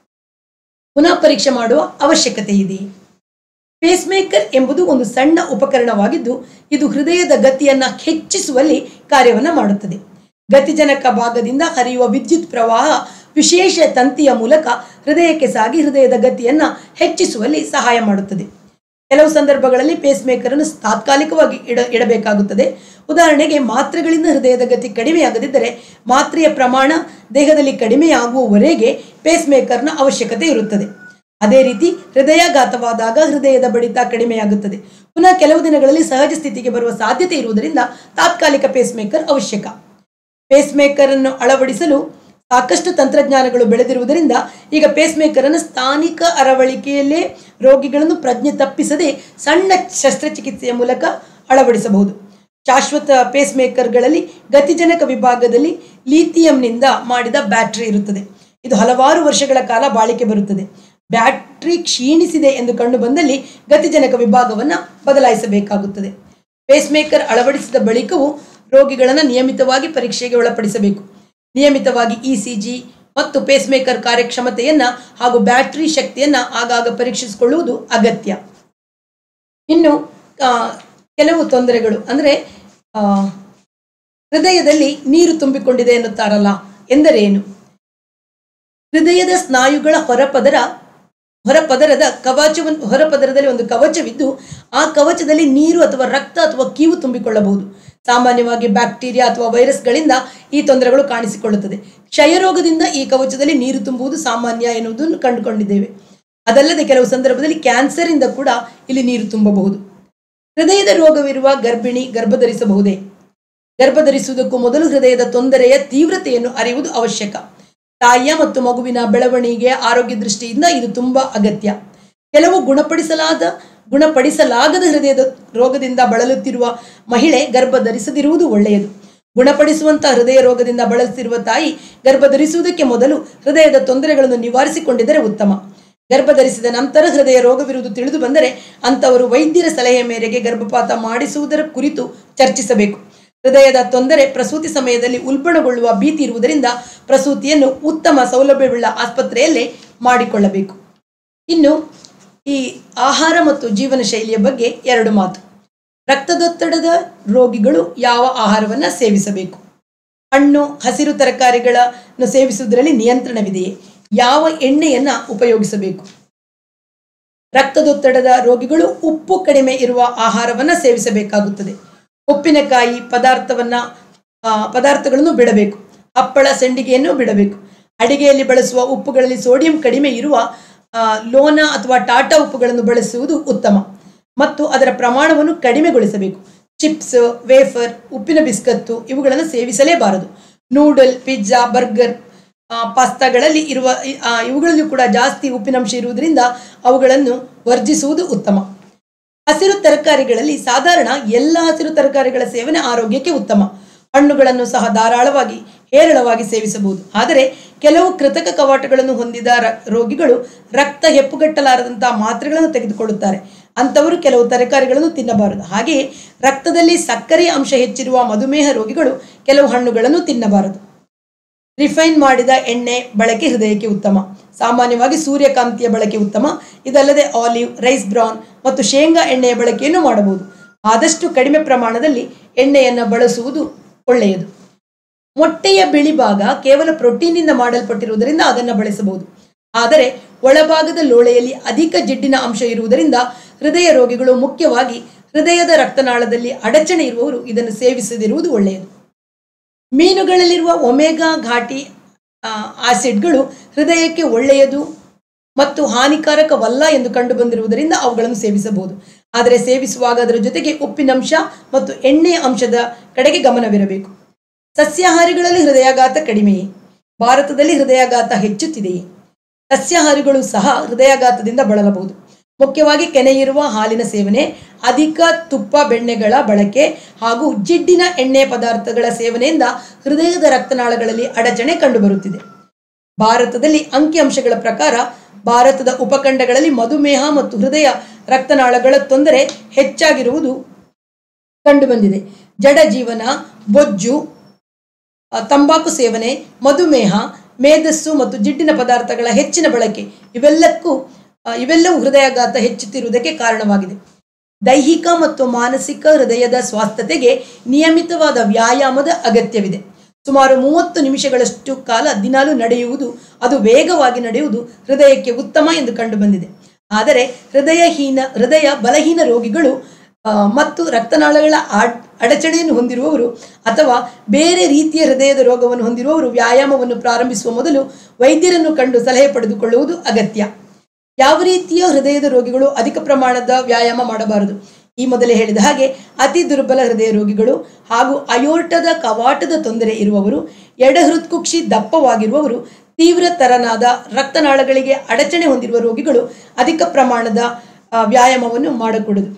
ಪುನಃ ಪರೀಕ್ಷೆ ಮಾಡುವ ಅವಶ್ಯಕತೆ ಇದೆಯೇ ಪೇಸ್ ಮೇಕರ್ ಎಂಬುದು ಒಂದು ಸಣ್ಣ ಉಪಕರಣವಾಗಿದ್ದು ಇದು ಹೃದಯದ ಗತಿಯನ್ನು ಹೆಚ್ಚಿಸುವಲ್ಲಿ ಕಾರ್ಯವನ್ನು ಮಾಡುತ್ತದೆ ಗತಿಜನಕ ಭಾಗದಿಂದ ಹರಿಯುವ ವಿದ್ಯುತ್ ಪ್ರವಾಹ ವಿಶೇಷ ತಂತಿಯ ಮೂಲಕ ಹೃದಯಕ್ಕೆ ಸಾಗಿ ಹೃದಯದ ಗತಿಯನ್ನು ಹೆಚ್ಚಿಸುವಲ್ಲಿ ಸಹಾಯ ಮಾಡುತ್ತದೆ ಕೆಲವು ಸಂದರ್ಭಗಳಲ್ಲಿ ಪೇಸ್ ಮೇಕರ್ ಅನ್ನು ತಾತ್ಕಾಲಿಕವಾಗಿ ಇಡ ಇಡಬೇಕಾಗುತ್ತದೆ ಉದಾಹರಣೆಗೆ ಮಾತ್ರೆಗಳಿಂದ ಹೃದಯದ ಗತಿ ಕಡಿಮೆಯಾಗದಿದ್ದರೆ ಮಾತ್ರೆಯ ಪ್ರಮಾಣ ದೇಹದಲ್ಲಿ ಕಡಿಮೆಯಾಗುವವರೆಗೆ ಪೇಸ್ ಮೇಕರ್ನ ಅವಶ್ಯಕತೆ ಇರುತ್ತದೆ ಅದೇ ರೀತಿ ಹೃದಯಾಘಾತವಾದಾಗ ಹೃದಯದ ಬಡಿತ ಕಡಿಮೆಯಾಗುತ್ತದೆ ಪುನಃ ಕೆಲವು ದಿನಗಳಲ್ಲಿ ಸಹಜ ಸ್ಥಿತಿಗೆ ಬರುವ ಸಾಧ್ಯತೆ ಇರುವುದರಿಂದ ತಾತ್ಕಾಲಿಕ ಪೇಸ್ ಮೇಕರ್ ಅವಶ್ಯಕ ಪೇಸ್ ಮೇಕರ್ ಅನ್ನು ಅಳವಡಿಸಲು ಸಾಕಷ್ಟು ತಂತ್ರಜ್ಞಾನಗಳು ಬೆಳೆದಿರುವುದರಿಂದ ಈಗ ಪೇಸ್ ಮೇಕರ್ ಅನ್ನು ಸ್ಥಾನಿಕ ಅರವಳಿಕೆಯಲ್ಲೇ ರೋಗಿಗಳನ್ನು ಪ್ರಜ್ಞೆ ತಪ್ಪಿಸದೆ ಸಣ್ಣ ಶಸ್ತ್ರಚಿಕಿತ್ಸೆಯ ಮೂಲಕ ಅಳವಡಿಸಬಹುದು ಶಾಶ್ವತ ಪೇಸ್ ಮೇಕರ್ಗಳಲ್ಲಿ ಗತಿಜನಕ ವಿಭಾಗದಲ್ಲಿ ಲೀಥಿಯಂನಿಂದ ಮಾಡಿದ ಬ್ಯಾಟರಿ ಇರುತ್ತದೆ ಇದು ಹಲವಾರು ವರ್ಷಗಳ ಕಾಲ ಬಾಳಿಕೆ ಬರುತ್ತದೆ ಬ್ಯಾಟ್ರಿ ಕ್ಷೀಣಿಸಿದೆ ಎಂದು ಕಂಡು ಬಂದಲ್ಲಿ ಗತಿಜನಕ ವಿಭಾಗವನ್ನು ಬದಲಾಯಿಸಬೇಕಾಗುತ್ತದೆ ಪೇಸ್ ಮೇಕರ್ ಅಳವಡಿಸಿದ ಬಳಿಕವೂ ರೋಗಿಗಳನ್ನು ನಿಯಮಿತವಾಗಿ ಪರೀಕ್ಷೆಗೆ ಒಳಪಡಿಸಬೇಕು ನಿಯಮಿತವಾಗಿ ಇ ಸಿ ಜಿ ಮತ್ತು ಪೇಸ್ ಮೇಕರ್ ಕಾರ್ಯಕ್ಷಮತೆಯನ್ನು ಹಾಗೂ ಬ್ಯಾಟರಿ ಶಕ್ತಿಯನ್ನು ಆಗಾಗ ಪರೀಕ್ಷಿಸಿಕೊಳ್ಳುವುದು ಅಗತ್ಯ ಇನ್ನು ಆ, ಕೆಲವು ತೊಂದರೆಗಳು ಅಂದರೆ ಆ, ಹೃದಯದಲ್ಲಿ ನೀರು ತುಂಬಿಕೊಂಡಿದೆ ಎನ್ನುತ್ತಾರಲ್ಲ ಎಂದರೇನು ಹೃದಯದ ಸ್ನಾಯುಗಳ ಹೊರಪದರ ಹೊರಪದರದ ಕವಚವನ್ನು ಹೊರಪದರದಲ್ಲಿ ಒಂದು ಕವಚವಿದ್ದು ಆ ಕವಚದಲ್ಲಿ ನೀರು ಅಥವಾ ರಕ್ತ ಅಥವಾ ಕೀವು ತುಂಬಿಕೊಳ್ಳಬಹುದು ಸಾಮಾನ್ಯವಾಗಿ ಬ್ಯಾಕ್ಟೀರಿಯಾ ಅಥವಾ ವೈರಸ್ಗಳಿಂದ ಈ ತೊಂದರೆಗಳು ಕಾಣಿಸಿಕೊಳ್ಳುತ್ತದೆ ಕ್ಷಯರೋಗದಿಂದ ಈ ಕವಚದಲ್ಲಿ ನೀರು ತುಂಬುವುದು ಸಾಮಾನ್ಯ ಎನ್ನುವುದನ್ನು ಕಂಡುಕೊಂಡಿದ್ದೇವೆ ಅದಲ್ಲದೆ ಕೆಲವು ಸಂದರ್ಭದಲ್ಲಿ ಕ್ಯಾನ್ಸರ್ ಇಂದ ಕೂಡ ಇಲ್ಲಿ ನೀರು ತುಂಬಬಹುದು ಹೃದಯದ ರೋಗವಿರುವ ಗರ್ಭಿಣಿ ಗರ್ಭಧರಿಸಬಹುದೇ ಗರ್ಭಧರಿಸುವುದಕ್ಕೂ ಮೊದಲು ಹೃದಯದ ತೊಂದರೆಯ ತೀವ್ರತೆಯನ್ನು ಅರಿಯುವುದು ಅವಶ್ಯಕ ತಾಯಿಯ ಮತ್ತು ಮಗುವಿನ ಬೆಳವಣಿಗೆ ಆರೋಗ್ಯ ದೃಷ್ಟಿಯಿಂದ ಇದು ತುಂಬಾ ಅಗತ್ಯ ಕೆಲವು ಗುಣಪಡಿಸಲಾದ ಗುಣಪಡಿಸಲಾಗದ ಹೃದಯದ ರೋಗದಿಂದ ಬಳಲುತ್ತಿರುವ ಮಹಿಳೆ ಗರ್ಭ ಧರಿಸದಿರುವುದು ಒಳ್ಳೆಯದು ಗುಣಪಡಿಸುವಂತಹ ಹೃದಯ ರೋಗದಿಂದ ಬಳಲುತ್ತಿರುವ ತಾಯಿ ಗರ್ಭ ಧರಿಸುವುದಕ್ಕೆ ಮೊದಲು ಹೃದಯದ ತೊಂದರೆಗಳನ್ನು ನಿವಾರಿಸಿಕೊಂಡಿದ್ದರೆ ಉತ್ತಮ ಗರ್ಭ ಧರಿಸಿದ ನಂತರ ಹೃದಯ ರೋಗವಿರುವುದು ತಿಳಿದು ಬಂದರೆ ಅಂತವರು ವೈದ್ಯರ ಸಲಹೆ ಮೇರೆಗೆ ಗರ್ಭಪಾತ ಮಾಡಿಸುವುದರ ಕುರಿತು ಚರ್ಚಿಸಬೇಕು ಹೃದಯದ ತೊಂದರೆ ಪ್ರಸೂತಿ ಸಮಯದಲ್ಲಿ ಉಲ್ಬಣಗೊಳ್ಳುವ ಭೀತಿ ಇರುವುದರಿಂದ ಪ್ರಸೂತಿಯನ್ನು ಉತ್ತಮ ಸೌಲಭ್ಯವುಳ್ಳ ಆಸ್ಪತ್ರೆಯಲ್ಲೇ ಮಾಡಿಕೊಳ್ಳಬೇಕು ಇನ್ನು ಈ ಆಹಾರ ಮತ್ತು ಜೀವನ ಶೈಲಿಯ ಬಗ್ಗೆ ಎರಡು ಮಾತು ರಕ್ತದೊತ್ತಡದ ರೋಗಿಗಳು ಯಾವ ಆಹಾರವನ್ನು ಸೇವಿಸಬೇಕು ಹಣ್ಣು ಹಸಿರು ತರಕಾರಿಗಳನ್ನು ಸೇವಿಸುವುದರಲ್ಲಿ ನಿಯಂತ್ರಣವಿದೆಯೇ ಯಾವ ಎಣ್ಣೆಯನ್ನು ಉಪಯೋಗಿಸಬೇಕು ರಕ್ತದೊತ್ತಡದ ರೋಗಿಗಳು ಉಪ್ಪು ಕಡಿಮೆ ಇರುವ ಆಹಾರವನ್ನು ಸೇವಿಸಬೇಕಾಗುತ್ತದೆ ಉಪ್ಪಿನಕಾಯಿ ಪದಾರ್ಥವನ್ನ ಆ, ಪದಾರ್ಥಗಳನ್ನು ಬಿಡಬೇಕು ಹಪ್ಪಳ ಸಂಡಿಗೆಯನ್ನು ಬಿಡಬೇಕು ಅಡಿಗೆಯಲ್ಲಿ ಬಳಸುವ ಉಪ್ಪುಗಳಲ್ಲಿ ಸೋಡಿಯಂ ಕಡಿಮೆ ಇರುವ ಆ, ಲೋನ ಅಥವಾ ಟಾಟಾ ಉಪ್ಪುಗಳನ್ನು ಬಳಸುವುದು ಉತ್ತಮ ಮತ್ತು ಅದರ ಪ್ರಮಾಣವನ್ನು ಕಡಿಮೆಗೊಳಿಸಬೇಕು ಚಿಪ್ಸ್ ವೇಫರ್ ಉಪ್ಪಿನ ಬಿಸ್ಕತ್ತು ಇವುಗಳನ್ನು ಸೇವಿಸಲೇಬಾರದು ನೂಡಲ್ ಪಿಜ್ಜಾ ಬರ್ಗರ್ ಆ, ಪಾಸ್ತಾಗಳಲ್ಲಿ ಇರುವ ಇ- ಆ, ಇವುಗಳಲ್ಲೂ ಕೂಡ ಜಾಸ್ತಿ ಉಪ್ಪಿನಂಶ ಇರುವುದರಿಂದ ಅವುಗಳನ್ನು ವರ್ಜಿಸುವುದು ಉತ್ತಮ ಹಸಿರು ತರಕಾರಿಗಳಲ್ಲಿ ಸಾಧಾರಣ ಎಲ್ಲ ಹಸಿರು ತರಕಾರಿಗಳ ಸೇವನೆ ಆರೋಗ್ಯಕ್ಕೆ ಉತ್ತಮ ಹಣ್ಣುಗಳನ್ನು ಸಹ ಧಾರಾಳವಾಗಿ ಹೇರಳವಾಗಿ ಸೇವಿಸಬಹುದು ಆದರೆ ಕೆಲವು ಕೃತಕ ಕವಾಟಗಳನ್ನು ಹೊಂದಿದ ರ- ರೋಗಿಗಳು ರಕ್ತ ಹೆಪ್ಪುಗಟ್ಟಲಾರದಂತಹ ಮಾತ್ರೆಗಳನ್ನು ತೆಗೆದುಕೊಳ್ಳುತ್ತಾರೆ ಅಂಥವರು ಕೆಲವು ತರಕಾರಿಗಳನ್ನು ತಿನ್ನಬಾರದು ಹಾಗೆಯೇ ರಕ್ತದಲ್ಲಿ ಸಕ್ಕರೆಯ ಅಂಶ ಹೆಚ್ಚಿರುವ ಮಧುಮೇಹ ರೋಗಿಗಳು ಕೆಲವು ಹಣ್ಣುಗಳನ್ನು ತಿನ್ನಬಾರದು ರಿಫೈನ್ ಮಾಡಿದ ಎಣ್ಣೆ ಬಳಕೆ ಹೃದಯಕ್ಕೆ ಉತ್ತಮ ಸಾಮಾನ್ಯವಾಗಿ ಸೂರ್ಯಕಾಂತಿಯ ಬಳಕೆ ಉತ್ತಮ ಇದಲ್ಲದೆ ಆಲಿವ್ ರೈಸ್ ಬ್ರೌನ್ ಮತ್ತು ಶೇಂಗಾ ಎಣ್ಣೆಯ ಬಳಕೆಯನ್ನು ಮಾಡಬಹುದು ಆದಷ್ಟು ಕಡಿಮೆ ಪ್ರಮಾಣದಲ್ಲಿ ಎಣ್ಣೆಯನ್ನು ಬಳಸುವುದು ಒಳ್ಳೆಯದು ಮೊಟ್ಟೆಯ ಬಿಳಿ ಭಾಗ ಕೇವಲ ಪ್ರೋಟೀನ್ನಿಂದ ಮಾಡಲ್ಪಟ್ಟಿರುವುದರಿಂದ ಅದನ್ನು ಬಳಸಬಹುದು ಆದರೆ ಒಳಭಾಗದ ಲೋಳೆಯಲ್ಲಿ ಅಧಿಕ ಜಿಡ್ಡಿನ ಅಂಶ ಇರುವುದರಿಂದ ಹೃದಯ ರೋಗಿಗಳು ಮುಖ್ಯವಾಗಿ ಹೃದಯದ ರಕ್ತನಾಳದಲ್ಲಿ ಅಡಚಣೆ ಇರುವವರು ಇದನ್ನು ಸೇವಿಸದಿರುವುದು ಒಳ್ಳೆಯದು ಮೀನುಗಳಲ್ಲಿರುವ ಒಮೆಗಾ ಘಾಟಿ ಆ, ಆಸಿಡ್ಗಳು ಹೃದಯಕ್ಕೆ ಒಳ್ಳೆಯದು ಮತ್ತು ಹಾನಿಕಾರಕವಲ್ಲ ಎಂದು ಕಂಡುಬಂದಿರುವುದರಿಂದ ಅವುಗಳನ್ನು ಸೇವಿಸಬಹುದು ಆದರೆ ಸೇವಿಸುವಾಗ ಅದರ ಜೊತೆಗೆ ಉಪ್ಪಿನಂಶ ಮತ್ತು ಎಣ್ಣೆಯ ಅಂಶದ ಕಡೆಗೆ ಗಮನವಿರಬೇಕು ಸಸ್ಯಾಹಾರಿಗಳಲ್ಲಿ ಹೃದಯಾಘಾತ ಕಡಿಮೆಯೇ ಭಾರತದಲ್ಲಿ ಹೃದಯಾಘಾತ ಹೆಚ್ಚುತ್ತಿದೆಯೇ ಸಸ್ಯಾಹಾರಿಗಳು ಸಹ ಹೃದಯಾಘಾತದಿಂದ ಬಳಲಬಹುದು ಮುಖ್ಯವಾಗಿ ಕೆನೆಯಿರುವ ಹಾಲಿನ ಸೇವನೆ ಅಧಿಕ ತುಪ್ಪ ಬೆಣ್ಣೆಗಳ ಬಳಕೆ ಹಾಗೂ ಜಿಡ್ಡಿನ ಎಣ್ಣೆ ಪದಾರ್ಥಗಳ ಸೇವನೆಯಿಂದ ಹೃದಯದ ರಕ್ತನಾಳಗಳಲ್ಲಿ ಅಡಚಣೆ ಕಂಡುಬರುತ್ತಿದೆ ಭಾರತದಲ್ಲಿ ಅಂಕಿಅಂಶಗಳ ಪ್ರಕಾರ ಭಾರತದ ಉಪಖಂಡಗಳಲ್ಲಿ ಮಧುಮೇಹ ಮತ್ತು ಹೃದಯ ರಕ್ತನಾಳಗಳ ತೊಂದರೆ ಹೆಚ್ಚಾಗಿರುವುದು ಕಂಡುಬಂದಿದೆ ಜಡ ಜೀವನ ಬೊಜ್ಜು ಆ, ತಂಬಾಕು ಸೇವನೆ ಮಧುಮೇಹ ಮೇಧಸ್ಸು ಮತ್ತು ಜಿಡ್ಡಿನ ಪದಾರ್ಥಗಳ ಹೆಚ್ಚಿನ ಬಳಕೆ ಇವೆಲ್ಲಕ್ಕೂ ಆ, ಇವೆಲ್ಲವೂ ಹೃದಯಾಘಾತ ಹೆಚ್ಚುತ್ತಿರುವುದಕ್ಕೆ ಕಾರಣವಾಗಿದೆ ದೈಹಿಕ ಮತ್ತು ಮಾನಸಿಕ ಹೃದಯದ ಸ್ವಾಸ್ಥ್ಯತೆಗೆ ನಿಯಮಿತವಾದ ವ್ಯಾಯಾಮದ ಅಗತ್ಯವಿದೆ ಸುಮಾರು ಮೂವತ್ತು ನಿಮಿಷಗಳಷ್ಟು ಕಾಲ ದಿನಾಲೂ ನಡೆಯುವುದು ಅದು ವೇಗವಾಗಿ ನಡೆಯುವುದು ಹೃದಯಕ್ಕೆ ಉತ್ತಮ ಎಂದು ಕಂಡುಬಂದಿದೆ ಆದರೆ ಹೃದಯಹೀನ ಹೃದಯ ಬಲಹೀನ ರೋಗಿಗಳು ಆ, ಮತ್ತು ರಕ್ತನಾಳಗಳ ಆಡ್- ಅಡಚಣೆಯನ್ನು ಹೊಂದಿರುವವರು ಅಥವಾ ಬೇರೆ ರೀತಿಯ ಹೃದಯದ ರೋಗವನ್ನು ಹೊಂದಿರುವವರು ವ್ಯಾಯಾಮವನ್ನು ಪ್ರಾರಂಭಿಸುವ ಮೊದಲು ವೈದ್ಯರನ್ನು ಕಂಡು ಸಲಹೆ ಪಡೆದುಕೊಳ್ಳುವುದು ಅಗತ್ಯ ಯಾವ ರೀತಿಯ ಹೃದಯದ ರೋಗಿಗಳು ಅಧಿಕ ಪ್ರಮಾಣದ ವ್ಯಾಯಾಮ ಮಾಡಬಾರದು ಈ ಮೊದಲೇ ಹೇಳಿದ ಹಾಗೆ ಅತಿ ದುರ್ಬಲ ಹೃದಯ ರೋಗಿಗಳು ಹಾಗೂ ಅಯೋರ್ಟದ ಕವಾಟದ ತೊಂದರೆ ಇರುವವರು ಎಡ ಹೃತ್ಕುಕ್ಷಿ ದಪ್ಪವಾಗಿರುವವರು ತೀವ್ರ ತರನಾದ ರಕ್ತನಾಳಗಳಿಗೆ ಅಡಚಣೆ ಹೊಂದಿರುವ ರೋಗಿಗಳು ಅಧಿಕ ಪ್ರಮಾಣದ ಆ, ವ್ಯಾಯಾಮವನ್ನು ಮಾಡಕೂಡದು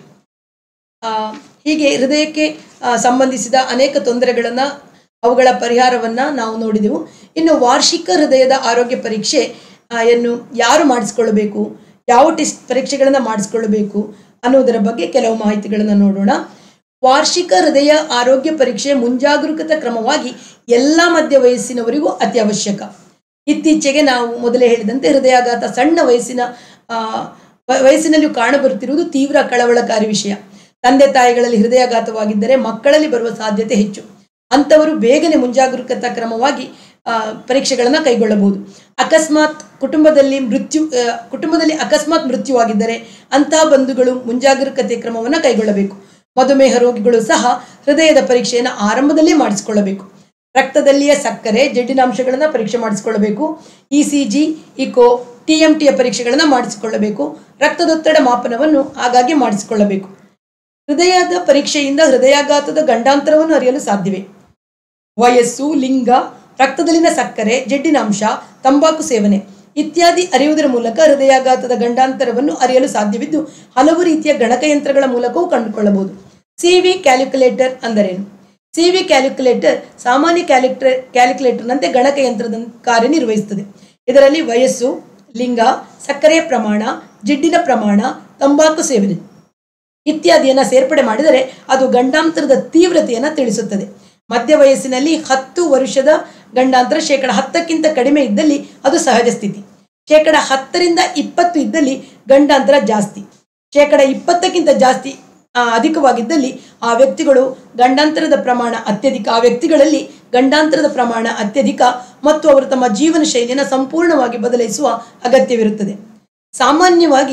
ಆ, ಹೀಗೆ ಹೃದಯಕ್ಕೆ ಆ, ಸಂಬಂಧಿಸಿದ ಅನೇಕ ತೊಂದರೆಗಳನ್ನು ಅವುಗಳ ಪರಿಹಾರವನ್ನು ನಾವು ನೋಡಿದೆವು ಇನ್ನು ವಾರ್ಷಿಕ ಹೃದಯದ ಆರೋಗ್ಯ ಪರೀಕ್ಷೆ ಆ, ಯನ್ನು ಯಾರು ಮಾಡಿಸ್ಕೊಳ್ಬೇಕು ಯಾವ ಟೆಸ್ಟ್ ಪರೀಕ್ಷೆಗಳನ್ನು ಮಾಡಿಸ್ಕೊಳ್ಬೇಕು ಅನ್ನೋದರ ಬಗ್ಗೆ ಕೆಲವು ಮಾಹಿತಿಗಳನ್ನು ನೋಡೋಣ ವಾರ್ಷಿಕ ಹೃದಯ ಆರೋಗ್ಯ ಪರೀಕ್ಷೆ ಮುಂಜಾಗರೂಕತಾ ಕ್ರಮವಾಗಿ ಎಲ್ಲ ಮಧ್ಯ ವಯಸ್ಸಿನವರಿಗೂ ಅತ್ಯವಶ್ಯಕ ಇತ್ತೀಚೆಗೆ ನಾವು ಮೊದಲೇ ಹೇಳಿದಂತೆ ಹೃದಯಾಘಾತ ಸಣ್ಣ ವಯಸ್ಸಿನ ಆ, ವ- ವಯಸ್ಸಿನಲ್ಲಿಯೂ ಕಾಣಬರುತ್ತಿರುವುದು ತೀವ್ರ ಕಳವಳಕಾರಿ ವಿಷಯ ತಂದೆ ತಾಯಿಗಳಲ್ಲಿ ಹೃದಯಾಘಾತವಾಗಿದ್ದರೆ ಮಕ್ಕಳಲ್ಲಿ ಬರುವ ಸಾಧ್ಯತೆ ಹೆಚ್ಚು ಅಂಥವರು ಬೇಗನೆ ಮುಂಜಾಗರೂಕತಾ ಕ್ರಮವಾಗಿ ಆ, ಪರೀಕ್ಷೆಗಳನ್ನು ಕೈಗೊಳ್ಳಬಹುದು ಅಕಸ್ಮಾತ್ ಕುಟುಂಬದಲ್ಲಿ ಮೃತ್ಯು ಆ, ಕುಟುಂಬದಲ್ಲಿ ಅಕಸ್ಮಾತ್ ಮೃತ್ಯುವಾಗಿದ್ದರೆ ಅಂತಹ ಬಂಧುಗಳು ಮುಂಜಾಗರೂಕತೆ ಕ್ರಮವನ್ನು ಕೈಗೊಳ್ಳಬೇಕು ಮಧುಮೇಹ ರೋಗಿಗಳು ಸಹ ಹೃದಯದ ಪರೀಕ್ಷೆಯನ್ನು ಆರಂಭದಲ್ಲೇ ಮಾಡಿಸಿಕೊಳ್ಳಬೇಕು ರಕ್ತದಲ್ಲಿಯ ಸಕ್ಕರೆ ಜಡ್ಡಿನಾಂಶಗಳನ್ನು ಪರೀಕ್ಷೆ ಮಾಡಿಸಿಕೊಳ್ಳಬೇಕು E C G echo T M ಟಿಯ ಪರೀಕ್ಷೆಗಳನ್ನು ಮಾಡಿಸಿಕೊಳ್ಳಬೇಕು ರಕ್ತದೊತ್ತಡ ಮಾಪನವನ್ನು ಆಗಾಗ್ಗೆ ಮಾಡಿಸಿಕೊಳ್ಳಬೇಕು ಹೃದಯದ ಪರೀಕ್ಷೆಯಿಂದ ಹೃದಯಾಘಾತದ ಗಂಡಾಂತರವನ್ನು ಅರಿಯಲು ಸಾಧ್ಯವೇ ವಯಸ್ಸು ಲಿಂಗ ರಕ್ತದಲ್ಲಿನ ಸಕ್ಕರೆ ಜಡ್ಡಿನಾಂಶ ತಂಬಾಕು ಸೇವನೆ ಇತ್ಯಾದಿ ಅರಿಯುವುದರ ಮೂಲಕ ಹೃದಯಾಘಾತದ ಗಂಡಾಂತರವನ್ನು ಅರಿಯಲು ಸಾಧ್ಯವಿದ್ದು ಹಲವು ರೀತಿಯ ಗಣಕಯಂತ್ರಗಳ ಮೂಲಕವೂ ಕಂಡುಕೊಳ್ಳಬಹುದು ಸಿ ವಿ ಕ್ಯಾಲ್ಕುಲೇಟರ್ ಅಂದರೇನು ಸಿ ವಿ ಕ್ಯಾಲ್ಕುಲೇಟರ್ ಸಾಮಾನ್ಯ ಕ್ಯಾಲ್ಕುಲೇ ಕ್ಯಾಲ್ಕುಲೇಟರ್ನಂತೆ ಗಣಕಯಂತ್ರದ ಕಾರ್ಯನಿರ್ವಹಿಸುತ್ತದೆ ಇದರಲ್ಲಿ ವಯಸ್ಸು ಲಿಂಗ ಸಕ್ಕರೆಯ ಪ್ರಮಾಣ ಜಿಡ್ಡಿನ ಪ್ರಮಾಣ ತಂಬಾಕು ಸೇವನೆ ಇತ್ಯಾದಿಯನ್ನು ಸೇರ್ಪಡೆ ಮಾಡಿದರೆ ಅದು ಗಂಡಾಂತರದ ತೀವ್ರತೆಯನ್ನು ತಿಳಿಸುತ್ತದೆ ಮಧ್ಯ ವಯಸ್ಸಿನಲ್ಲಿ ಹತ್ತು ವರ್ಷದ ಗಂಡಾಂತರ ಶೇಕಡ ಹತ್ತಕ್ಕಿಂತ ಕಡಿಮೆ ಇದ್ದಲ್ಲಿ ಅದು ಸಹಜ ಸ್ಥಿತಿ ಶೇಕಡ ಹತ್ತರಿಂದ ಇಪ್ಪತ್ತು ಇದ್ದಲ್ಲಿ ಗಂಡಾಂತರ ಜಾಸ್ತಿ ಶೇಕಡ ಇಪ್ಪತ್ತಕ್ಕಿಂತ ಜಾಸ್ತಿ ಆ, ಅಧಿಕವಾಗಿದ್ದಲ್ಲಿ ಆ ವ್ಯಕ್ತಿಗಳು ಗಂಡಾಂತರದ ಪ್ರಮಾಣ ಅತ್ಯಧಿಕ ಆ ವ್ಯಕ್ತಿಗಳಲ್ಲಿ ಗಂಡಾಂತರದ ಪ್ರಮಾಣ ಅತ್ಯಧಿಕ ಮತ್ತು ಅವರು ತಮ್ಮ ಜೀವನ ಶೈಲಿಯನ್ನು ಸಂಪೂರ್ಣವಾಗಿ ಬದಲಾಯಿಸುವ ಅಗತ್ಯವಿರುತ್ತದೆ ಸಾಮಾನ್ಯವಾಗಿ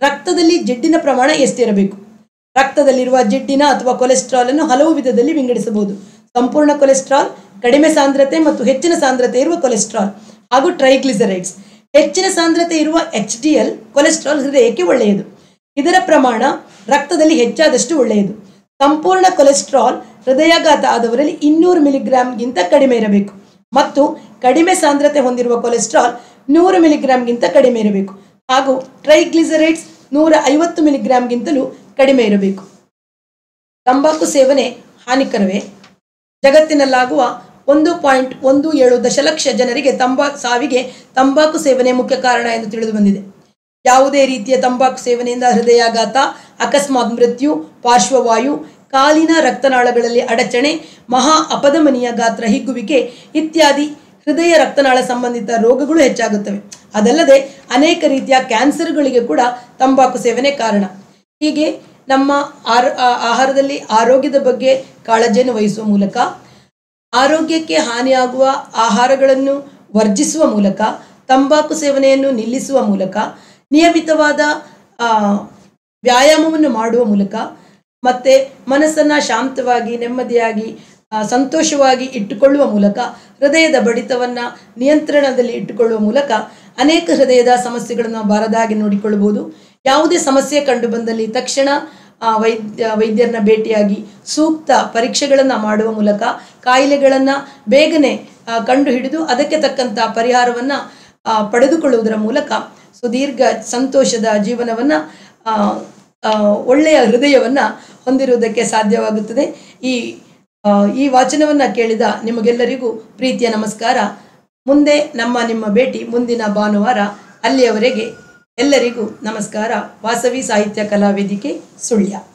ರಕ್ತದಲ್ಲಿ ಜಿಡ್ಡಿನ ಪ್ರಮಾಣ ಎಷ್ಟಿರಬೇಕು ರಕ್ತದಲ್ಲಿರುವ ಜಿಡ್ಡಿನ ಅಥವಾ ಕೊಲೆಸ್ಟ್ರಾಲ್ ಅನ್ನು ಹಲವು ವಿಧದಲ್ಲಿ ವಿಂಗಡಿಸಬಹುದು ಸಂಪೂರ್ಣ ಕೊಲೆಸ್ಟ್ರಾಲ್ ಕಡಿಮೆ ಸಾಂದ್ರತೆ ಮತ್ತು ಹೆಚ್ಚಿನ ಸಾಂದ್ರತೆ ಇರುವ ಕೊಲೆಸ್ಟ್ರಾಲ್ ಹಾಗೂ ಟ್ರೈಗ್ಲಿಸರೈಡ್ಸ್ ಹೆಚ್ಚಿನ ಸಾಂದ್ರತೆ ಇರುವ ಎಚ್ ಡಿ ಎಲ್ ಕೊಲೆಸ್ಟ್ರಾಲ್ ಹೃದಯಕ್ಕೆ ಒಳ್ಳೆಯದು ಇದರ ಪ್ರಮಾಣ ರಕ್ತದಲ್ಲಿ ಹೆಚ್ಚಾದಷ್ಟು ಒಳ್ಳೆಯದು ಸಂಪೂರ್ಣ ಕೊಲೆಸ್ಟ್ರಾಲ್ ಹೃದಯಾಘಾತ ಆದವರಲ್ಲಿ ಇನ್ನೂರು ಮಿಲಿಗ್ರಾಮ್ಗಿಂತ ಕಡಿಮೆ ಇರಬೇಕು ಮತ್ತು ಕಡಿಮೆ ಸಾಂದ್ರತೆ ಹೊಂದಿರುವ ಕೊಲೆಸ್ಟ್ರಾಲ್ ನೂರು ಮಿಲಿಗ್ರಾಮ್ಗಿಂತ ಕಡಿಮೆ ಇರಬೇಕು ಹಾಗೂ ಟ್ರೈಗ್ಲಿಸರೈಡ್ಸ್ ನೂರ ಐವತ್ತು ಮಿಲಿಗ್ರಾಮ್ಗಿಂತಲೂ ಕಡಿಮೆ ಇರಬೇಕು ತಂಬಾಕು ಸೇವನೆ ಹಾನಿಕರವೇ ಜಗತ್ತಿನಲ್ಲಾಗುವ ಒಂದು ಪಾಯಿಂಟ್ ಒಂದು ಏಳು ದಶಲಕ್ಷ ಜನರಿಗೆ ತಂಬಾ ಸಾವಿಗೆ ತಂಬಾಕು ಸೇವನೆ ಮುಖ್ಯ ಕಾರಣ ಎಂದು ತಿಳಿದು ಬಂದಿದೆ ಯಾವುದೇ ರೀತಿಯ ತಂಬಾಕು ಸೇವನೆಯಿಂದ ಹೃದಯಾಘಾತ ಅಕಸ್ಮಾತ್ ಮೃತ್ಯು ಪಾರ್ಶ್ವವಾಯು ಕಾಲಿನ ರಕ್ತನಾಳಗಳಲ್ಲಿ ಅಡಚಣೆ ಮಹಾ ಅಪಧಮನಿಯ ಗಾತ್ರ ಹಿಗ್ಗುವಿಕೆ ಇತ್ಯಾದಿ ಹೃದಯ ರಕ್ತನಾಳ ಸಂಬಂಧಿತ ರೋಗಗಳು ಹೆಚ್ಚಾಗುತ್ತವೆ ಅದಲ್ಲದೆ ಅನೇಕ ರೀತಿಯ ಕ್ಯಾನ್ಸರ್ಗಳಿಗೆ ಕೂಡ ತಂಬಾಕು ಸೇವನೆ ಕಾರಣ ಹೀಗೆ ನಮ್ಮ ಆರ್ ಆ- ಆಹಾರದಲ್ಲಿ ಆರೋಗ್ಯದ ಬಗ್ಗೆ ಕಾಳಜಿಯನ್ನು ವಹಿಸುವ ಮೂಲಕ ಆರೋಗ್ಯಕ್ಕೆ ಹಾನಿಯಾಗುವ ಆಹಾರಗಳನ್ನು ವರ್ಜಿಸುವ ಮೂಲಕ ತಂಬಾಕು ಸೇವನೆಯನ್ನು ನಿಲ್ಲಿಸುವ ಮೂಲಕ ನಿಯಮಿತವಾದ ಆ, ವ್ಯಾಯಾಮವನ್ನು ಮಾಡುವ ಮೂಲಕ ಮತ್ತು ಮನಸ್ಸನ್ನು ಶಾಂತವಾಗಿ ನೆಮ್ಮದಿಯಾಗಿ ಆ, ಸಂತೋಷವಾಗಿ ಇಟ್ಟುಕೊಳ್ಳುವ ಮೂಲಕ ಹೃದಯದ ಬಡಿತವನ್ನು ನಿಯಂತ್ರಣದಲ್ಲಿ ಇಟ್ಟುಕೊಳ್ಳುವ ಮೂಲಕ ಅನೇಕ ಹೃದಯದ ಸಮಸ್ಯೆಗಳನ್ನು ಬಾರದಾಗಿ ನೋಡಿಕೊಳ್ಳಬಹುದು ಯಾವುದೇ ಸಮಸ್ಯೆ ಕಂಡು ಬಂದಲ್ಲಿ ತಕ್ಷಣ ಆ, ವೈದ್ಯ ವೈದ್ಯರನ್ನ ಭೇಟಿಯಾಗಿ ಸೂಕ್ತ ಪರೀಕ್ಷೆಗಳನ್ನು ಮಾಡುವ ಮೂಲಕ ಕಾಯಿಲೆಗಳನ್ನು ಬೇಗನೆ ಆ, ಕಂಡು ಹಿಡಿದು ಅದಕ್ಕೆ ತಕ್ಕಂಥ ಪರಿಹಾರವನ್ನು ಪಡೆದುಕೊಳ್ಳುವುದರ ಮೂಲಕ ಸುದೀರ್ಘ ಸಂತೋಷದ ಜೀವನವನ್ನು ಒಳ್ಳೆಯ ಹೃದಯವನ್ನು ಹೊಂದಿರುವುದಕ್ಕೆ ಸಾಧ್ಯವಾಗುತ್ತದೆ ಈ ಆ, ಈ ವಾಚನವನ್ನು ಕೇಳಿದ ನಿಮಗೆಲ್ಲರಿಗೂ ಪ್ರೀತಿಯ ನಮಸ್ಕಾರ ಮುಂದೆ ನಮ್ಮ ನಿಮ್ಮ ಭೇಟಿ ಮುಂದಿನ ಭಾನುವಾರ ಅಲ್ಲಿಯವರೆಗೆ ಎಲ್ಲರಿಗೂ ನಮಸ್ಕಾರ ವಾಸವಿ ಸಾಹಿತ್ಯ ಕಲಾವೇದಿಕೆ ಸುಳ್ಯ